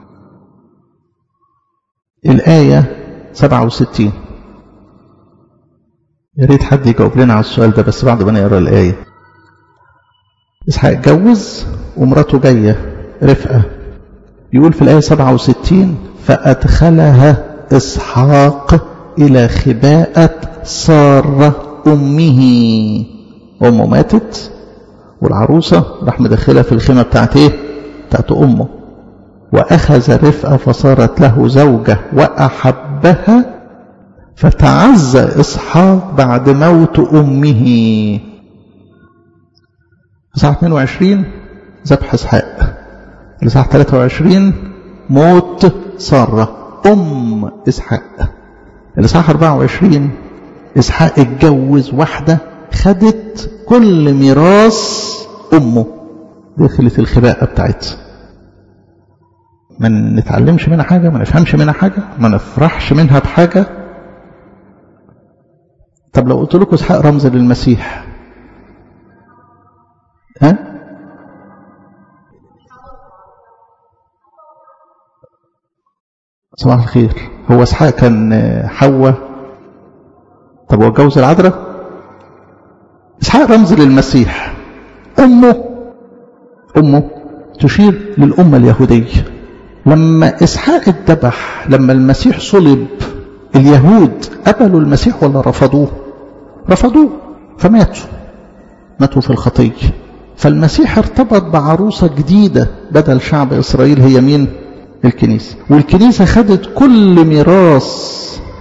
الآية 67 يا ريت حد يجاوب لنا على السؤال ده بس بعد ما نقرا الآية إسحاق اتجوز ومراته جاية رفقة يقول في الآية 67 فأدخلها إسحاق إلى خباءة سارة أمه أمه ماتت والعروسة راح مدخلها في الخيمة بتاعت إيه؟ بتاعت أمه وأخذ رفقة فصارت له زوجة وأحبها فتعزى إسحاق بعد موت أمه إصحاح 22 ذبح إسحاق الإصحاح 23 موت سارة أم إسحاق الإصحاح 24 إسحاق اتجوز واحدة خدت كل ميراث أمه دخلت الخباءة بتاعتها ما نتعلمش منها حاجة ما نفهمش منها حاجة ما نفرحش منها بحاجة طب لو قلت لكم إسحاق رمز للمسيح ها صباح الخير هو اسحاق كان حواء طب هو اتجوز العذراء اسحاق رمز للمسيح امه امه تشير للامه اليهوديه لما اسحاق اتذبح لما المسيح صلب اليهود قبلوا المسيح ولا رفضوه رفضوه فماتوا ماتوا في الخطيه فالمسيح ارتبط بعروسه جديده بدل شعب اسرائيل هي مين الكنيسة والكنيسة خدت كل ميراث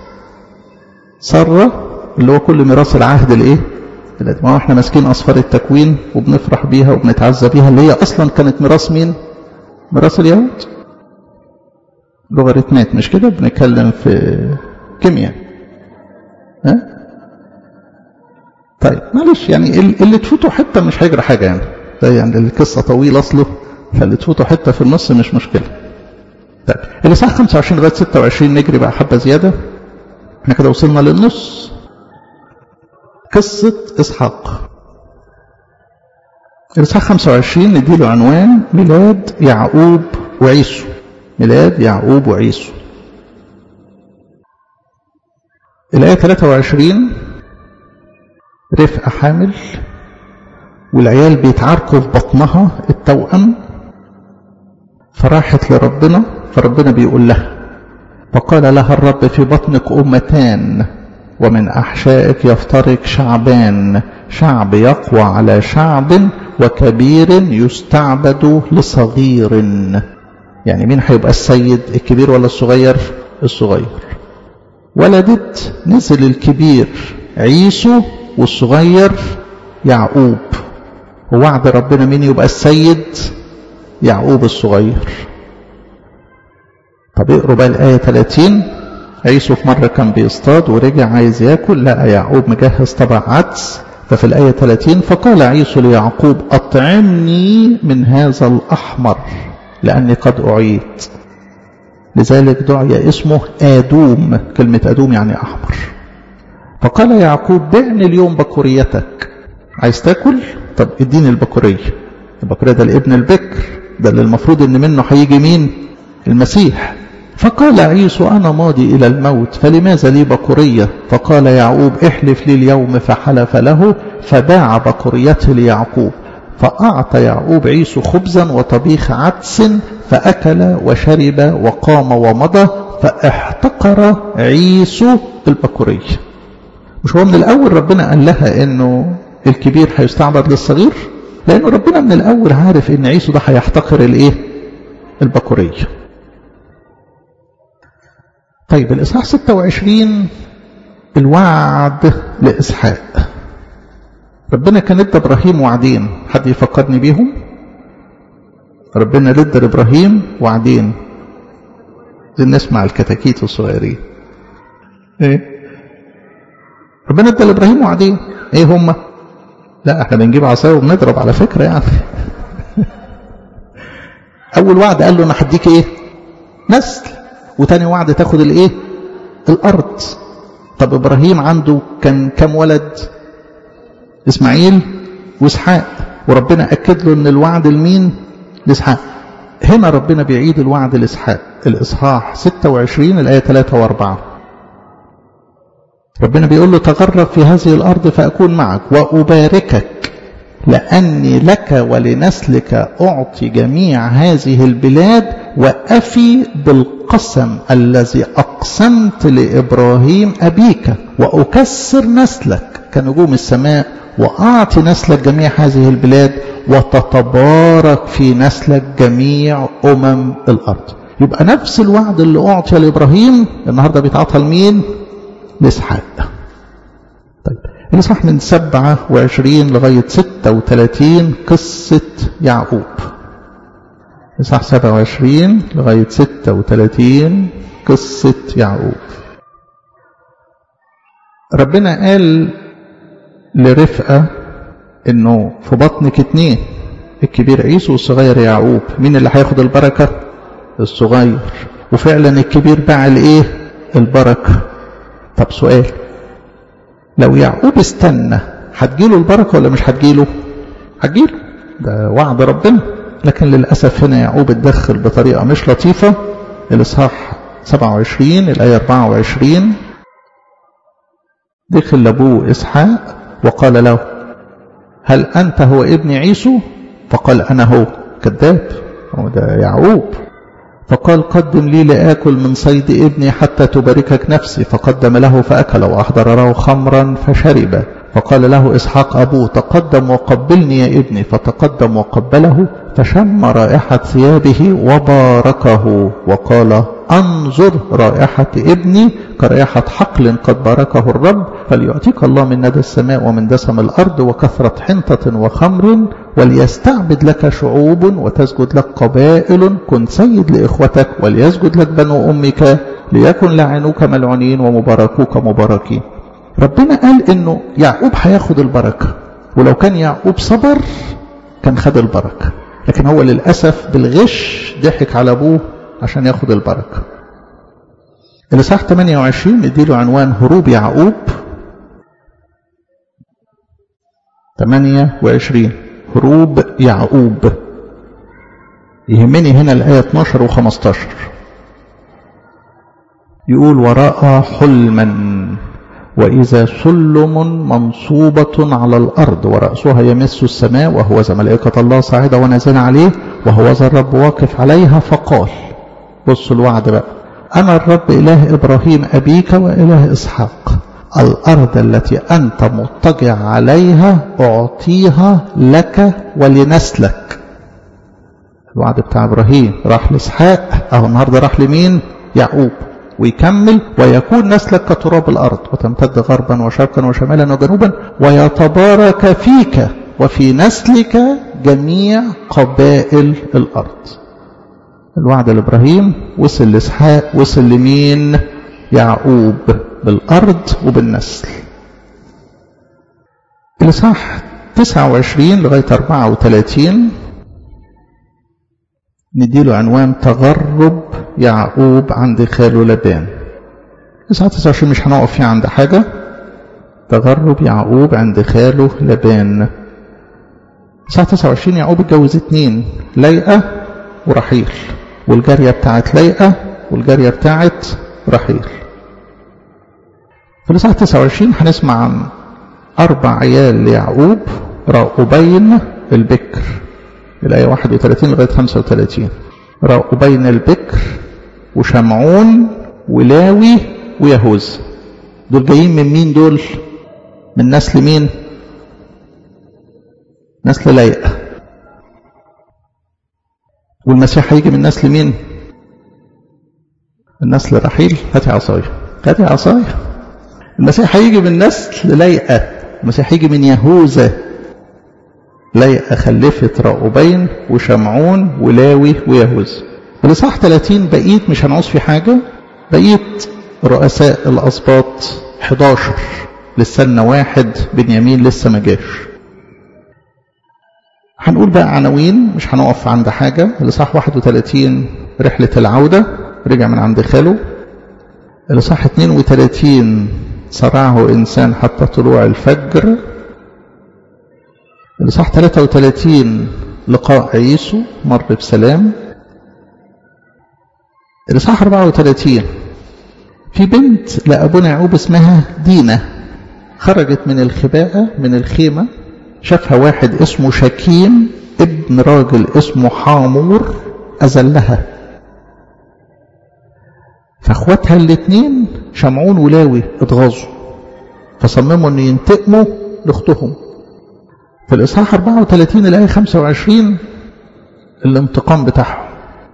سرة اللي هو كل ميراث العهد الايه ما احنا ماسكين اصفار التكوين وبنفرح بيها وبنتعزى بيها اللي هي اصلا كانت ميراث مين ميراث اليهود لوغاريتمات مش كده بنتكلم في كيمياء ها طيب معلش يعني اللي تفوتوا حته مش هيجرى حاجه يعني ده يعني القصه طويله اصله فاللي تفوتوا حته في النص مش مشكله طيب الإصحاح 25 لغاية 26 نجري بقى حبة زيادة احنا كده وصلنا للنص قصة إسحاق الإصحاح 25 نديله عنوان ميلاد يعقوب وعيسو ميلاد يعقوب وعيسو الآية 23 رفقة حامل والعيال بيتعاركوا في بطنها التوأم فراحت لربنا فربنا بيقول لها وقال لها الرب في بطنك أمتان ومن أحشائك يفترق شعبان شعب يقوى على شعب وكبير يستعبد لصغير يعني مين هيبقى السيد الكبير ولا الصغير الصغير ولدت نزل الكبير عيسو والصغير يعقوب ووعد ربنا مين يبقى السيد يعقوب الصغير طب اقروا بقى الآية 30 عيسو في مرة كان بيصطاد ورجع عايز ياكل لقى يعقوب مجهز طبق عدس ففي الآية 30 فقال عيسو ليعقوب أطعمني من هذا الأحمر لأني قد أعيت لذلك دعي اسمه آدوم كلمة آدوم يعني أحمر فقال يعقوب بعني اليوم بكوريتك عايز تاكل طب اديني البكورية البكورية ده الابن البكر ده اللي المفروض ان منه هيجي مين المسيح فقال عيسو أنا ماضي إلى الموت فلماذا لي بكورية فقال يعقوب احلف لي اليوم فحلف له فباع بكوريته ليعقوب فأعطى يعقوب عيسو خبزا وطبيخ عدس فأكل وشرب وقام ومضى فاحتقر عيسو البكورية مش هو من الأول ربنا قال لها إنه الكبير هيستعبد للصغير لأنه ربنا من الأول عارف إن عيسو ده هيحتقر الإيه البكورية طيب الإصحاح 26 الوعد لإسحاق ربنا كان ادى إبراهيم وعدين حد يفكرني بيهم ربنا ادى لإبراهيم وعدين عايزين نسمع الكتاكيت الصغيرين ايه ربنا ادى لابراهيم وعدين ايه هما لا احنا بنجيب عصايه وبنضرب على فكره يعني اول وعد قال له انا هديك ايه نسل وتاني وعد تاخد الايه الارض طب ابراهيم عنده كان كم ولد اسماعيل واسحاق وربنا اكد له ان الوعد لمين لاسحاق هنا ربنا بيعيد الوعد لاسحاق الاصحاح 26 الايه 3 و4 ربنا بيقول له تغرب في هذه الارض فاكون معك واباركك لاني لك ولنسلك اعطي جميع هذه البلاد وافي بالقسم الذي اقسمت لابراهيم ابيك واكسر نسلك كنجوم السماء واعطي نسلك جميع هذه البلاد وتتبارك في نسلك جميع امم الارض يبقى نفس الوعد اللي اعطي لابراهيم النهارده بيتعطى لمين لاسحاق طيب الإصحاح من 27 لغاية 36 قصة يعقوب إصحاح 27 لغاية 36 قصة يعقوب ربنا قال لرفقة إنه في بطنك اتنين الكبير عيسو والصغير يعقوب مين اللي هياخد البركة الصغير وفعلا الكبير باع الايه البركة طب سؤال لو يعقوب استنى هتجيله البركة ولا مش هتجيله هتجيله ده وعد ربنا لكن للأسف هنا يعقوب اتدخل بطريقة مش لطيفة الإصحاح 27 الآية 24 دخل لأبوه إسحاق وقال له هل أنت هو ابن عيسو فقال أنا هو كذاب هو ده يعقوب فقال قدم لي لآكل من صيد ابني حتى تباركك نفسي فقدم له فأكل وأحضر له خمرا فشرب فقال له إسحاق أبوه تقدم وقبلني يا ابني فتقدم وقبله فشم رائحة ثيابه وباركه وقال أنظر رائحة ابني كرائحة حقل قد باركه الرب فليعطيك الله من ندى السماء ومن دسم الأرض وكثرة حنطة وخمر وليستعبد لك شعوب وتسجد لك قبائل كن سيد لإخوتك وليسجد لك بنو أمك ليكن لعنوك ملعونين ومباركوك مباركين ربنا قال انه يعقوب هياخد البركة ولو كان يعقوب صبر كان خد البركة لكن هو للأسف بالغش ضحك على أبوه عشان ياخد البركة الإصحاح 28 نديله عنوان هروب يعقوب 28 هروب يعقوب يهمني هنا الآية 12 و 15 يقول ورأى حلما وإذا سلم منصوبة على الأرض ورأسها يمس السماء وهو ذا ملائكة الله صاعدة ونازل عليه وهو ذا الرب واقف عليها فقال بصوا الوعد بقى أنا الرب إله إبراهيم أبيك وإله إسحاق الأرض التي أنت مضطجع عليها أعطيها لك ولنسلك الوعد بتاع إبراهيم راح لإسحاق أهو النهاردة راح لمين يعقوب ويكمل ويكون نسلك كتراب الأرض وتمتد غربا وشرقا وشمالا وجنوبا ويتبارك فيك وفي نسلك جميع قبائل الأرض الوعد لإبراهيم وصل لإسحاق وصل لمين يعقوب بالأرض وبالنسل الإصحاح 29 لغاية 34 نديله عنوان تغرب يعقوب عند خاله لبان الإصحاح 29 مش هنقف فيه عند حاجة تغرب يعقوب عند خاله لبان الإصحاح 29 يعقوب اتجوز اتنين ليئة ورحيل والجارية بتاعت ليئة والجارية بتاعت رحيل في الإصحاح 29 هنسمع عن أربع عيال ليعقوب راؤوبين البكر الآية 31 لغاية 35 راؤوبين البكر وشمعون ولاوي ويهوذا دول جايين من مين دول من نسل مين نسل ليئة والمسيح هيجي من نسل مين من نسل رحيل هاتي عصاية هاتي عصاية المسيح هيجي من نسل ليئة المسيح هيجي من يهوذا ليئة خلفت راؤوبين وشمعون ولاوي ويهوذا الإصحاح 30 بقيت مش هنعوز في حاجة بقيت رؤساء الأسباط 11 لسه واحد بنيامين لسه ما جاش هنقول بقى عناوين مش هنقف عند حاجة الإصحاح 31 رحلة العودة رجع من عند خاله الإصحاح 32 صرعه إنسان حتى طلوع الفجر الإصحاح 33 لقاء عيسو مر بسلام الإصحاح 34 في بنت لأبونا يعقوب اسمها دينا خرجت من الخباءة من الخيمة شافها واحد اسمه شكيم ابن راجل اسمه حامور أذلها فاخواتها الاثنين شمعون ولاوي اتغاظوا فصمموا ان ينتقموا لاختهم في الاصحاح 34 الايه 25 الانتقام بتاعهم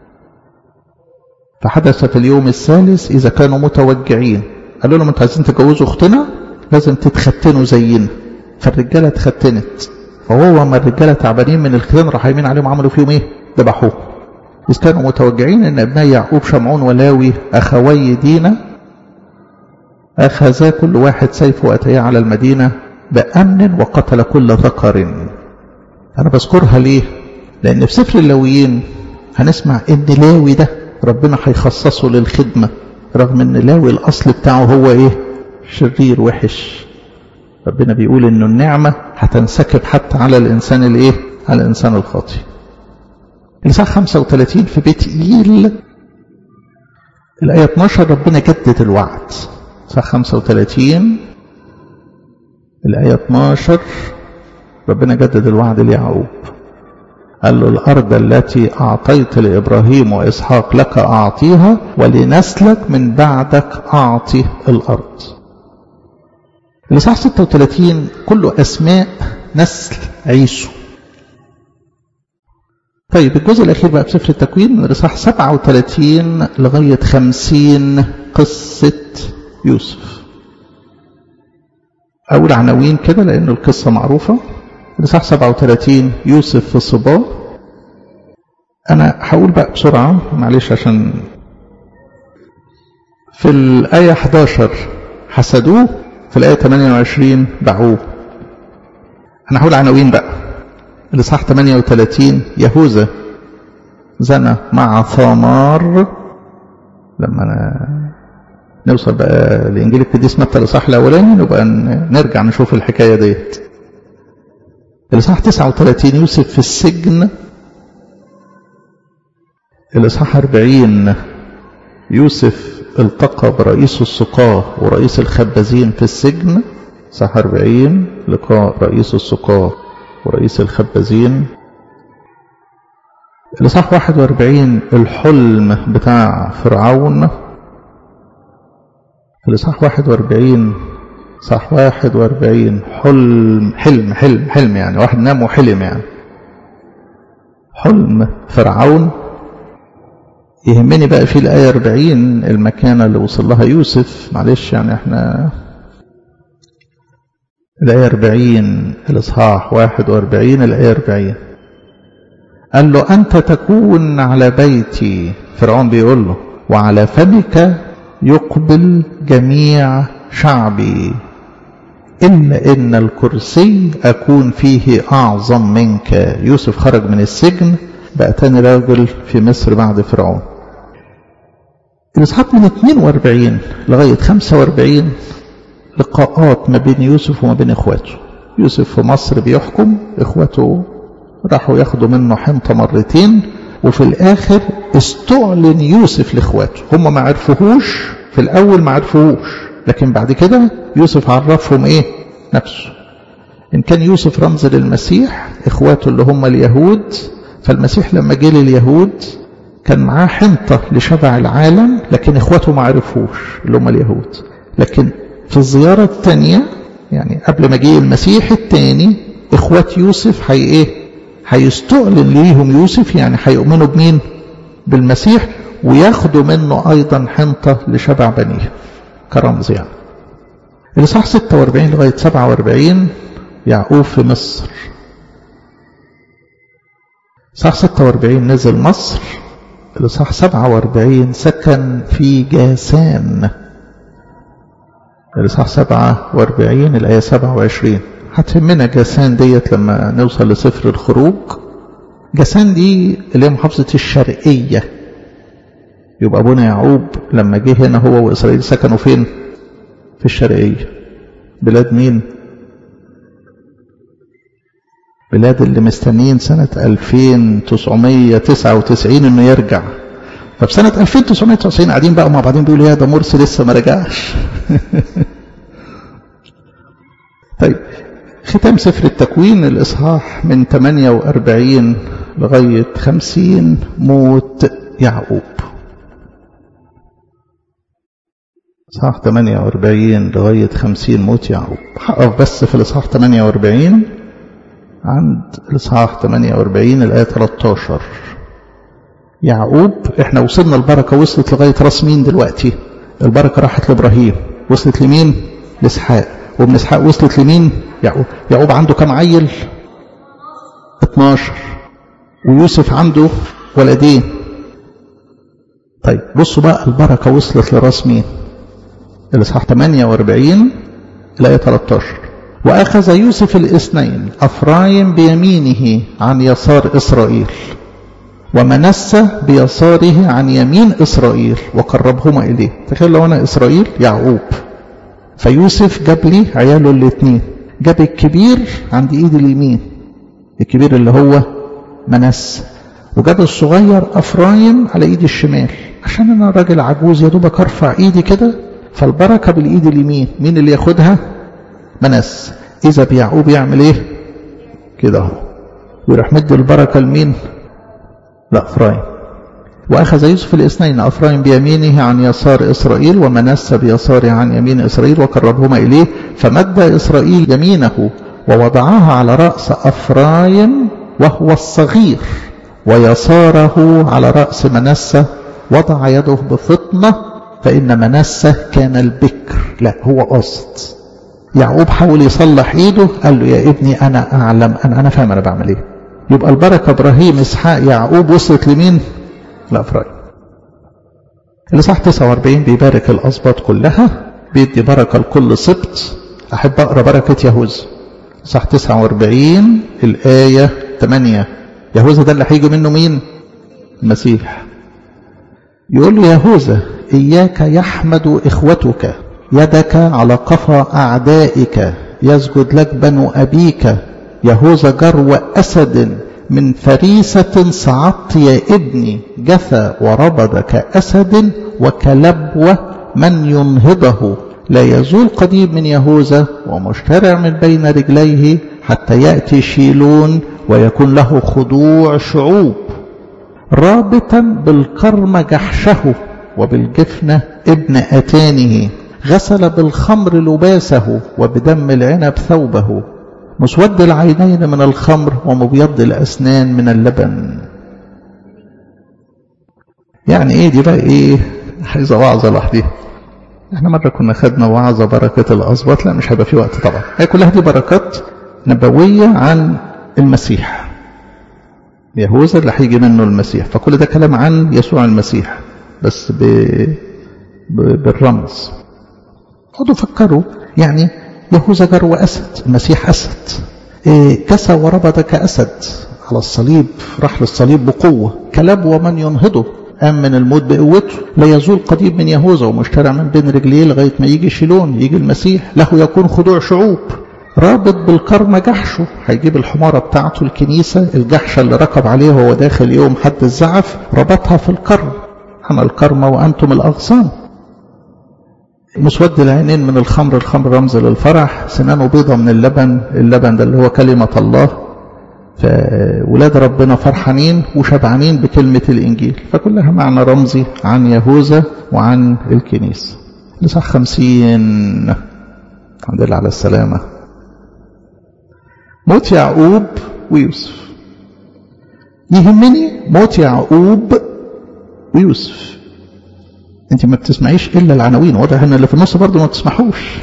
فحدث في اليوم الثالث اذا كانوا متوجعين قالوا لهم انتوا عايزين تتجوزوا اختنا لازم تتختنوا زينا فالرجاله اتختنت فهو ما الرجاله تعبانين من الختان راح يمين عليهم عملوا فيهم ايه؟ ذبحوهم إذ كانوا متوجعين أن ابني يعقوب شمعون ولاوي أخوي دينا أخذا كل واحد سيف وأتيا على المدينة بأمن وقتل كل ذكر أنا بذكرها ليه؟ لأن في سفر اللاويين هنسمع إن لاوي ده ربنا هيخصصه للخدمة رغم إن لاوي الأصل بتاعه هو إيه؟ شرير وحش ربنا بيقول إنه النعمة هتنسكب حتى على الإنسان الإيه؟ على الإنسان الخاطئ الإصحاح 35 في بيت إيل الآية 12 ربنا جدد الوعد إصحاح 35 الآية 12 ربنا جدد الوعد ليعقوب قال له الأرض التي أعطيت لإبراهيم وإسحاق لك أعطيها ولنسلك من بعدك أعطي الأرض الإصحاح 36 كله أسماء نسل عيسو طيب الجزء الأخير بقى في سفر التكوين من الإصحاح 37 لغاية 50 قصة يوسف. أول عناوين كده لأن القصة معروفة. الإصحاح 37 يوسف في صباه. أنا هقول بقى بسرعة معلش عشان في الآية 11 حسدوه في الآية 28 باعوه. أنا هقول عناوين بقى. الإصحاح 38 يهوذا زنى مع ثمار لما نوصل بقى لإنجيل القديس متى الإصحاح الأولاني نبقى نرجع نشوف الحكاية ديت الإصحاح 39 يوسف في السجن الإصحاح 40 يوسف التقى برئيس السقاة ورئيس الخبازين في السجن إصحاح 40 لقاء رئيس السقاة ورئيس الخبازين الإصحاح 41 الحلم بتاع فرعون في الإصحاح 41 صح 41 حلم حلم حلم حلم يعني واحد نام وحلم يعني حلم فرعون يهمني بقى في الآية 40 المكانة اللي وصل لها يوسف معلش يعني احنا الآية 40 الإصحاح 41 الآية 40 قال له أنت تكون على بيتي فرعون بيقول له وعلى فمك يقبل جميع شعبي إلا إن الكرسي أكون فيه أعظم منك يوسف خرج من السجن بقى تاني راجل في مصر بعد فرعون الإصحاح من 42 لغاية 45 لقاءات ما بين يوسف وما بين إخواته يوسف في مصر بيحكم إخواته راحوا ياخدوا منه حنطة مرتين وفي الآخر استعلن يوسف لإخواته هم ما عرفوهوش في الأول ما عرفوهوش لكن بعد كده يوسف عرفهم إيه نفسه إن كان يوسف رمز للمسيح إخواته اللي هم اليهود فالمسيح لما جه لليهود كان معاه حنطة لشبع العالم لكن إخواته ما عرفوش اللي هم اليهود لكن في الزيارة الثانية يعني قبل ما جه المسيح الثاني إخوات يوسف هي إيه هيستعلن ليهم يوسف يعني هيؤمنوا بمين بالمسيح وياخدوا منه أيضا حنطة لشبع بنيه كرمز يعني الإصحاح 46 لغاية 47 يعقوب في مصر إصحاح 46 نزل مصر الإصحاح 47 سكن في جاسان الإصحاح 47 الآية 27 هتهمنا جاسان ديت لما نوصل لسفر الخروج جاسان دي اللي هي محافظة الشرقية يبقى أبونا يعقوب لما جه هنا هو وإسرائيل سكنوا فين؟ في الشرقية بلاد مين؟ بلاد اللي مستنيين سنة 2999 انه يرجع طب سنة 2999 قاعدين بقى مع بعضين بيقولوا يا ده مرسي لسه ما رجعش طيب ختام سفر التكوين الإصحاح من 48 لغاية 50 موت يعقوب إصحاح 48 لغاية 50 موت يعقوب هقف بس في الإصحاح 48 عند الإصحاح 48 الآية 13 يعقوب احنا وصلنا البركة وصلت لغاية راس مين دلوقتي البركة راحت لإبراهيم وصلت لمين لإسحاق ومن إسحاق وصلت لمين يعقوب يعقوب عنده كم عيل 12 ويوسف عنده ولدين طيب بصوا بقى البركة وصلت لراس مين الإصحاح 48 الآية 13 وأخذ يوسف الاثنين أفرايم بيمينه عن يسار إسرائيل ومنسى بيساره عن يمين إسرائيل وقربهما إليه تخيل لو أنا إسرائيل يعقوب فيوسف جاب لي عياله الاثنين جاب الكبير عند إيد اليمين الكبير اللي هو منسى وجاب الصغير أفرايم على إيد الشمال عشان أنا راجل عجوز يا دوبك أرفع إيدي كده فالبركة بالإيد اليمين مين اللي ياخدها منس إذا بيعقوب يعمل إيه كده اهو ويروح مد البركة لمين لا أفرايم وأخذ يوسف الاثنين أفرايم بيمينه عن يسار إسرائيل ومنس بيساره عن يمين إسرائيل وقربهما إليه فمد إسرائيل يمينه ووضعها على رأس أفرايم وهو الصغير ويساره على رأس منسة وضع يده بفطنة فإن منسة كان البكر لا هو قصد يعقوب حاول يصلح ايده قال له يا ابني انا اعلم انا انا فاهم انا بعمل ايه يبقى البركه ابراهيم اسحاق يعقوب وصلت لمين لافرايم الاصحاح 49 بيبارك الاسباط كلها بيدي بركه لكل سبط احب اقرا بركه يهوذا صح 49 الايه 8 يهوذا ده اللي هيجي منه مين المسيح يقول له يهوذا اياك يحمد اخوتك يدك على قفا أعدائك يسجد لك بنو أبيك يهوذا جرو أسد من فريسة صعدت يا ابني جثى وربض كأسد وكلبوة من ينهضه لا يزول قديم من يهوذا ومشترع من بين رجليه حتى يأتي شيلون ويكون له خضوع شعوب رابطا بالكرم جحشه وبالجفنة ابن أتانه غسل بالخمر لباسه وبدم العنب ثوبه مسود العينين من الخمر ومبيض الأسنان من اللبن يعني ايه دي بقى ايه عايزة وعظة لوحديها احنا مرة كنا خدنا وعظة بركة الأسباط لا مش هيبقى في وقت طبعا هي كلها دي بركات نبوية عن المسيح يهوذا اللي هيجي منه المسيح فكل ده كلام عن يسوع المسيح بس ب... ب... بالرمز اقعدوا فكروا يعني يهوذا جرو أسد المسيح أسد إيه كسى وربط كأسد على الصليب راح للصليب بقوة كلب ومن ينهضه قام من الموت بقوته لا يزول قضيب من يهوذا ومشترع من بين رجليه لغاية ما يجي شيلون يجي المسيح له يكون خضوع شعوب رابط بالكرمة جحشه هيجيب الحمارة بتاعته الكنيسة الجحشة اللي ركب عليه وهو داخل يوم حد الزعف ربطها في الكرم أنا الكرمة وأنتم الأغصان مسود العينين من الخمر الخمر رمز للفرح سنانه بيضة من اللبن اللبن ده اللي هو كلمة الله فولاد ربنا فرحانين وشبعانين بكلمة الإنجيل فكلها معنى رمزي عن يهوذا وعن الكنيسة لصح خمسين الحمد لله على السلامة موت يعقوب ويوسف يهمني موت يعقوب ويوسف انت ما بتسمعيش الا العناوين واضح ان اللي في النص برضه ما بتسمحوش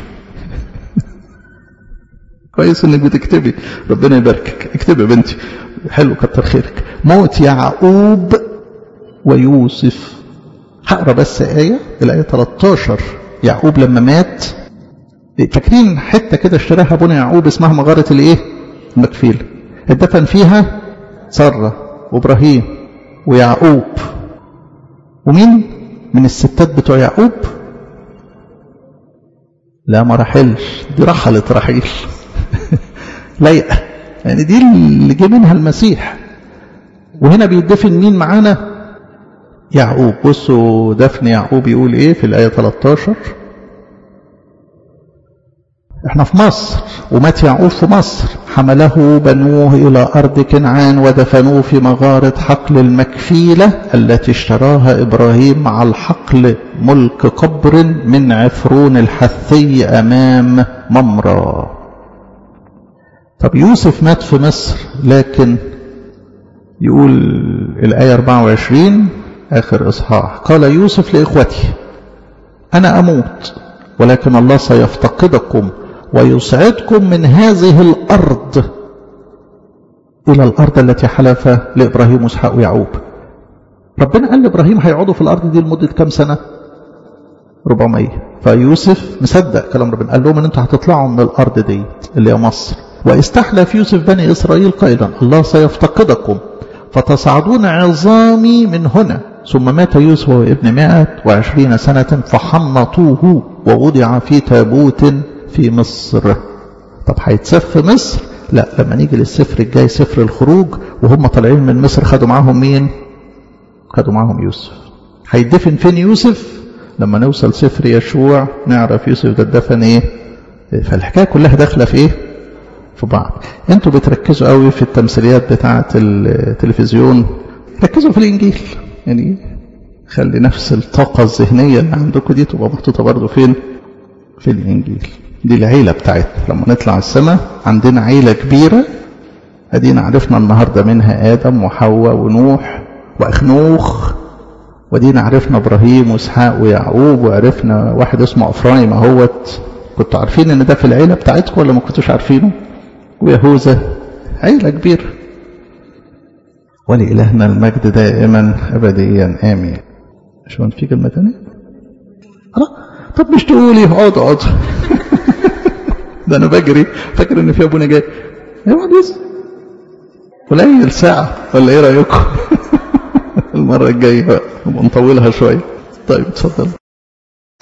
كويس انك بتكتبي ربنا يباركك اكتبي يا بنتي حلو كتر خيرك موت يعقوب ويوسف هقرا بس آية الآية 13 يعقوب لما مات فاكرين حتة كده اشتراها ابونا يعقوب اسمها مغارة الايه المكفيل اتدفن فيها سارة وابراهيم ويعقوب ومين من الستات بتوع يعقوب لا ما رحلش دي رحلت رحيل لايقة يعني دي اللي جه منها المسيح وهنا بيدفن مين معانا يعقوب بصوا دفن يعقوب يقول ايه في الآية 13 احنا في مصر ومات يعقوب في مصر حمله بنوه إلى أرض كنعان ودفنوه في مغارة حقل المكفيلة التي اشتراها إبراهيم مع الحقل ملك قبر من عفرون الحثي أمام ممرة طب يوسف مات في مصر لكن يقول الآية 24 آخر إصحاح قال يوسف لإخوته أنا أموت ولكن الله سيفتقدكم ويسعدكم من هذه الأرض إلى الأرض التي حلف لإبراهيم وإسحاق ويعقوب ربنا قال لإبراهيم هيقعدوا في الأرض دي لمدة كام سنة 400 فيوسف مصدق كلام ربنا قال لهم ان انتوا هتطلعوا من الأرض دي اللي هي مصر واستحلف يوسف بني إسرائيل قائلا الله سيفتقدكم فتصعدون عظامي من هنا ثم مات يوسف وابن مائة وعشرين سنة فحنطوه ووضع في تابوت في مصر طب هيتسف في مصر لا لما نيجي للسفر الجاي سفر الخروج وهم طالعين من مصر خدوا معاهم مين خدوا معاهم يوسف هيدفن فين يوسف لما نوصل سفر يشوع نعرف يوسف ده اتدفن ايه فالحكايه كلها داخله في ايه في بعض انتوا بتركزوا قوي في التمثيليات بتاعه التلفزيون ركزوا في الانجيل يعني خلي نفس الطاقه الذهنيه اللي عندكم دي تبقى محطوطه برضه فين في الانجيل دي العيله بتاعتنا لما نطلع السماء عندنا عيله كبيره ادينا عرفنا النهارده منها ادم وحواء ونوح واخنوخ ودينا عرفنا ابراهيم واسحاق ويعقوب وعرفنا واحد اسمه افرايم اهوت كنتوا عارفين ان ده في العيله بتاعتكم ولا ما كنتوش عارفينه ويهوذا عيله كبيره ولإلهنا المجد دائما ابديا امين شو في كلمه ثانيه طب مش تقولي اقعد اقعد ده انا بجري فاكر ان في ابونا جاي اقعد بس قليل ساعه ولا ايه رايكم المره الجايه بقى نطولها شويه طيب اتفضل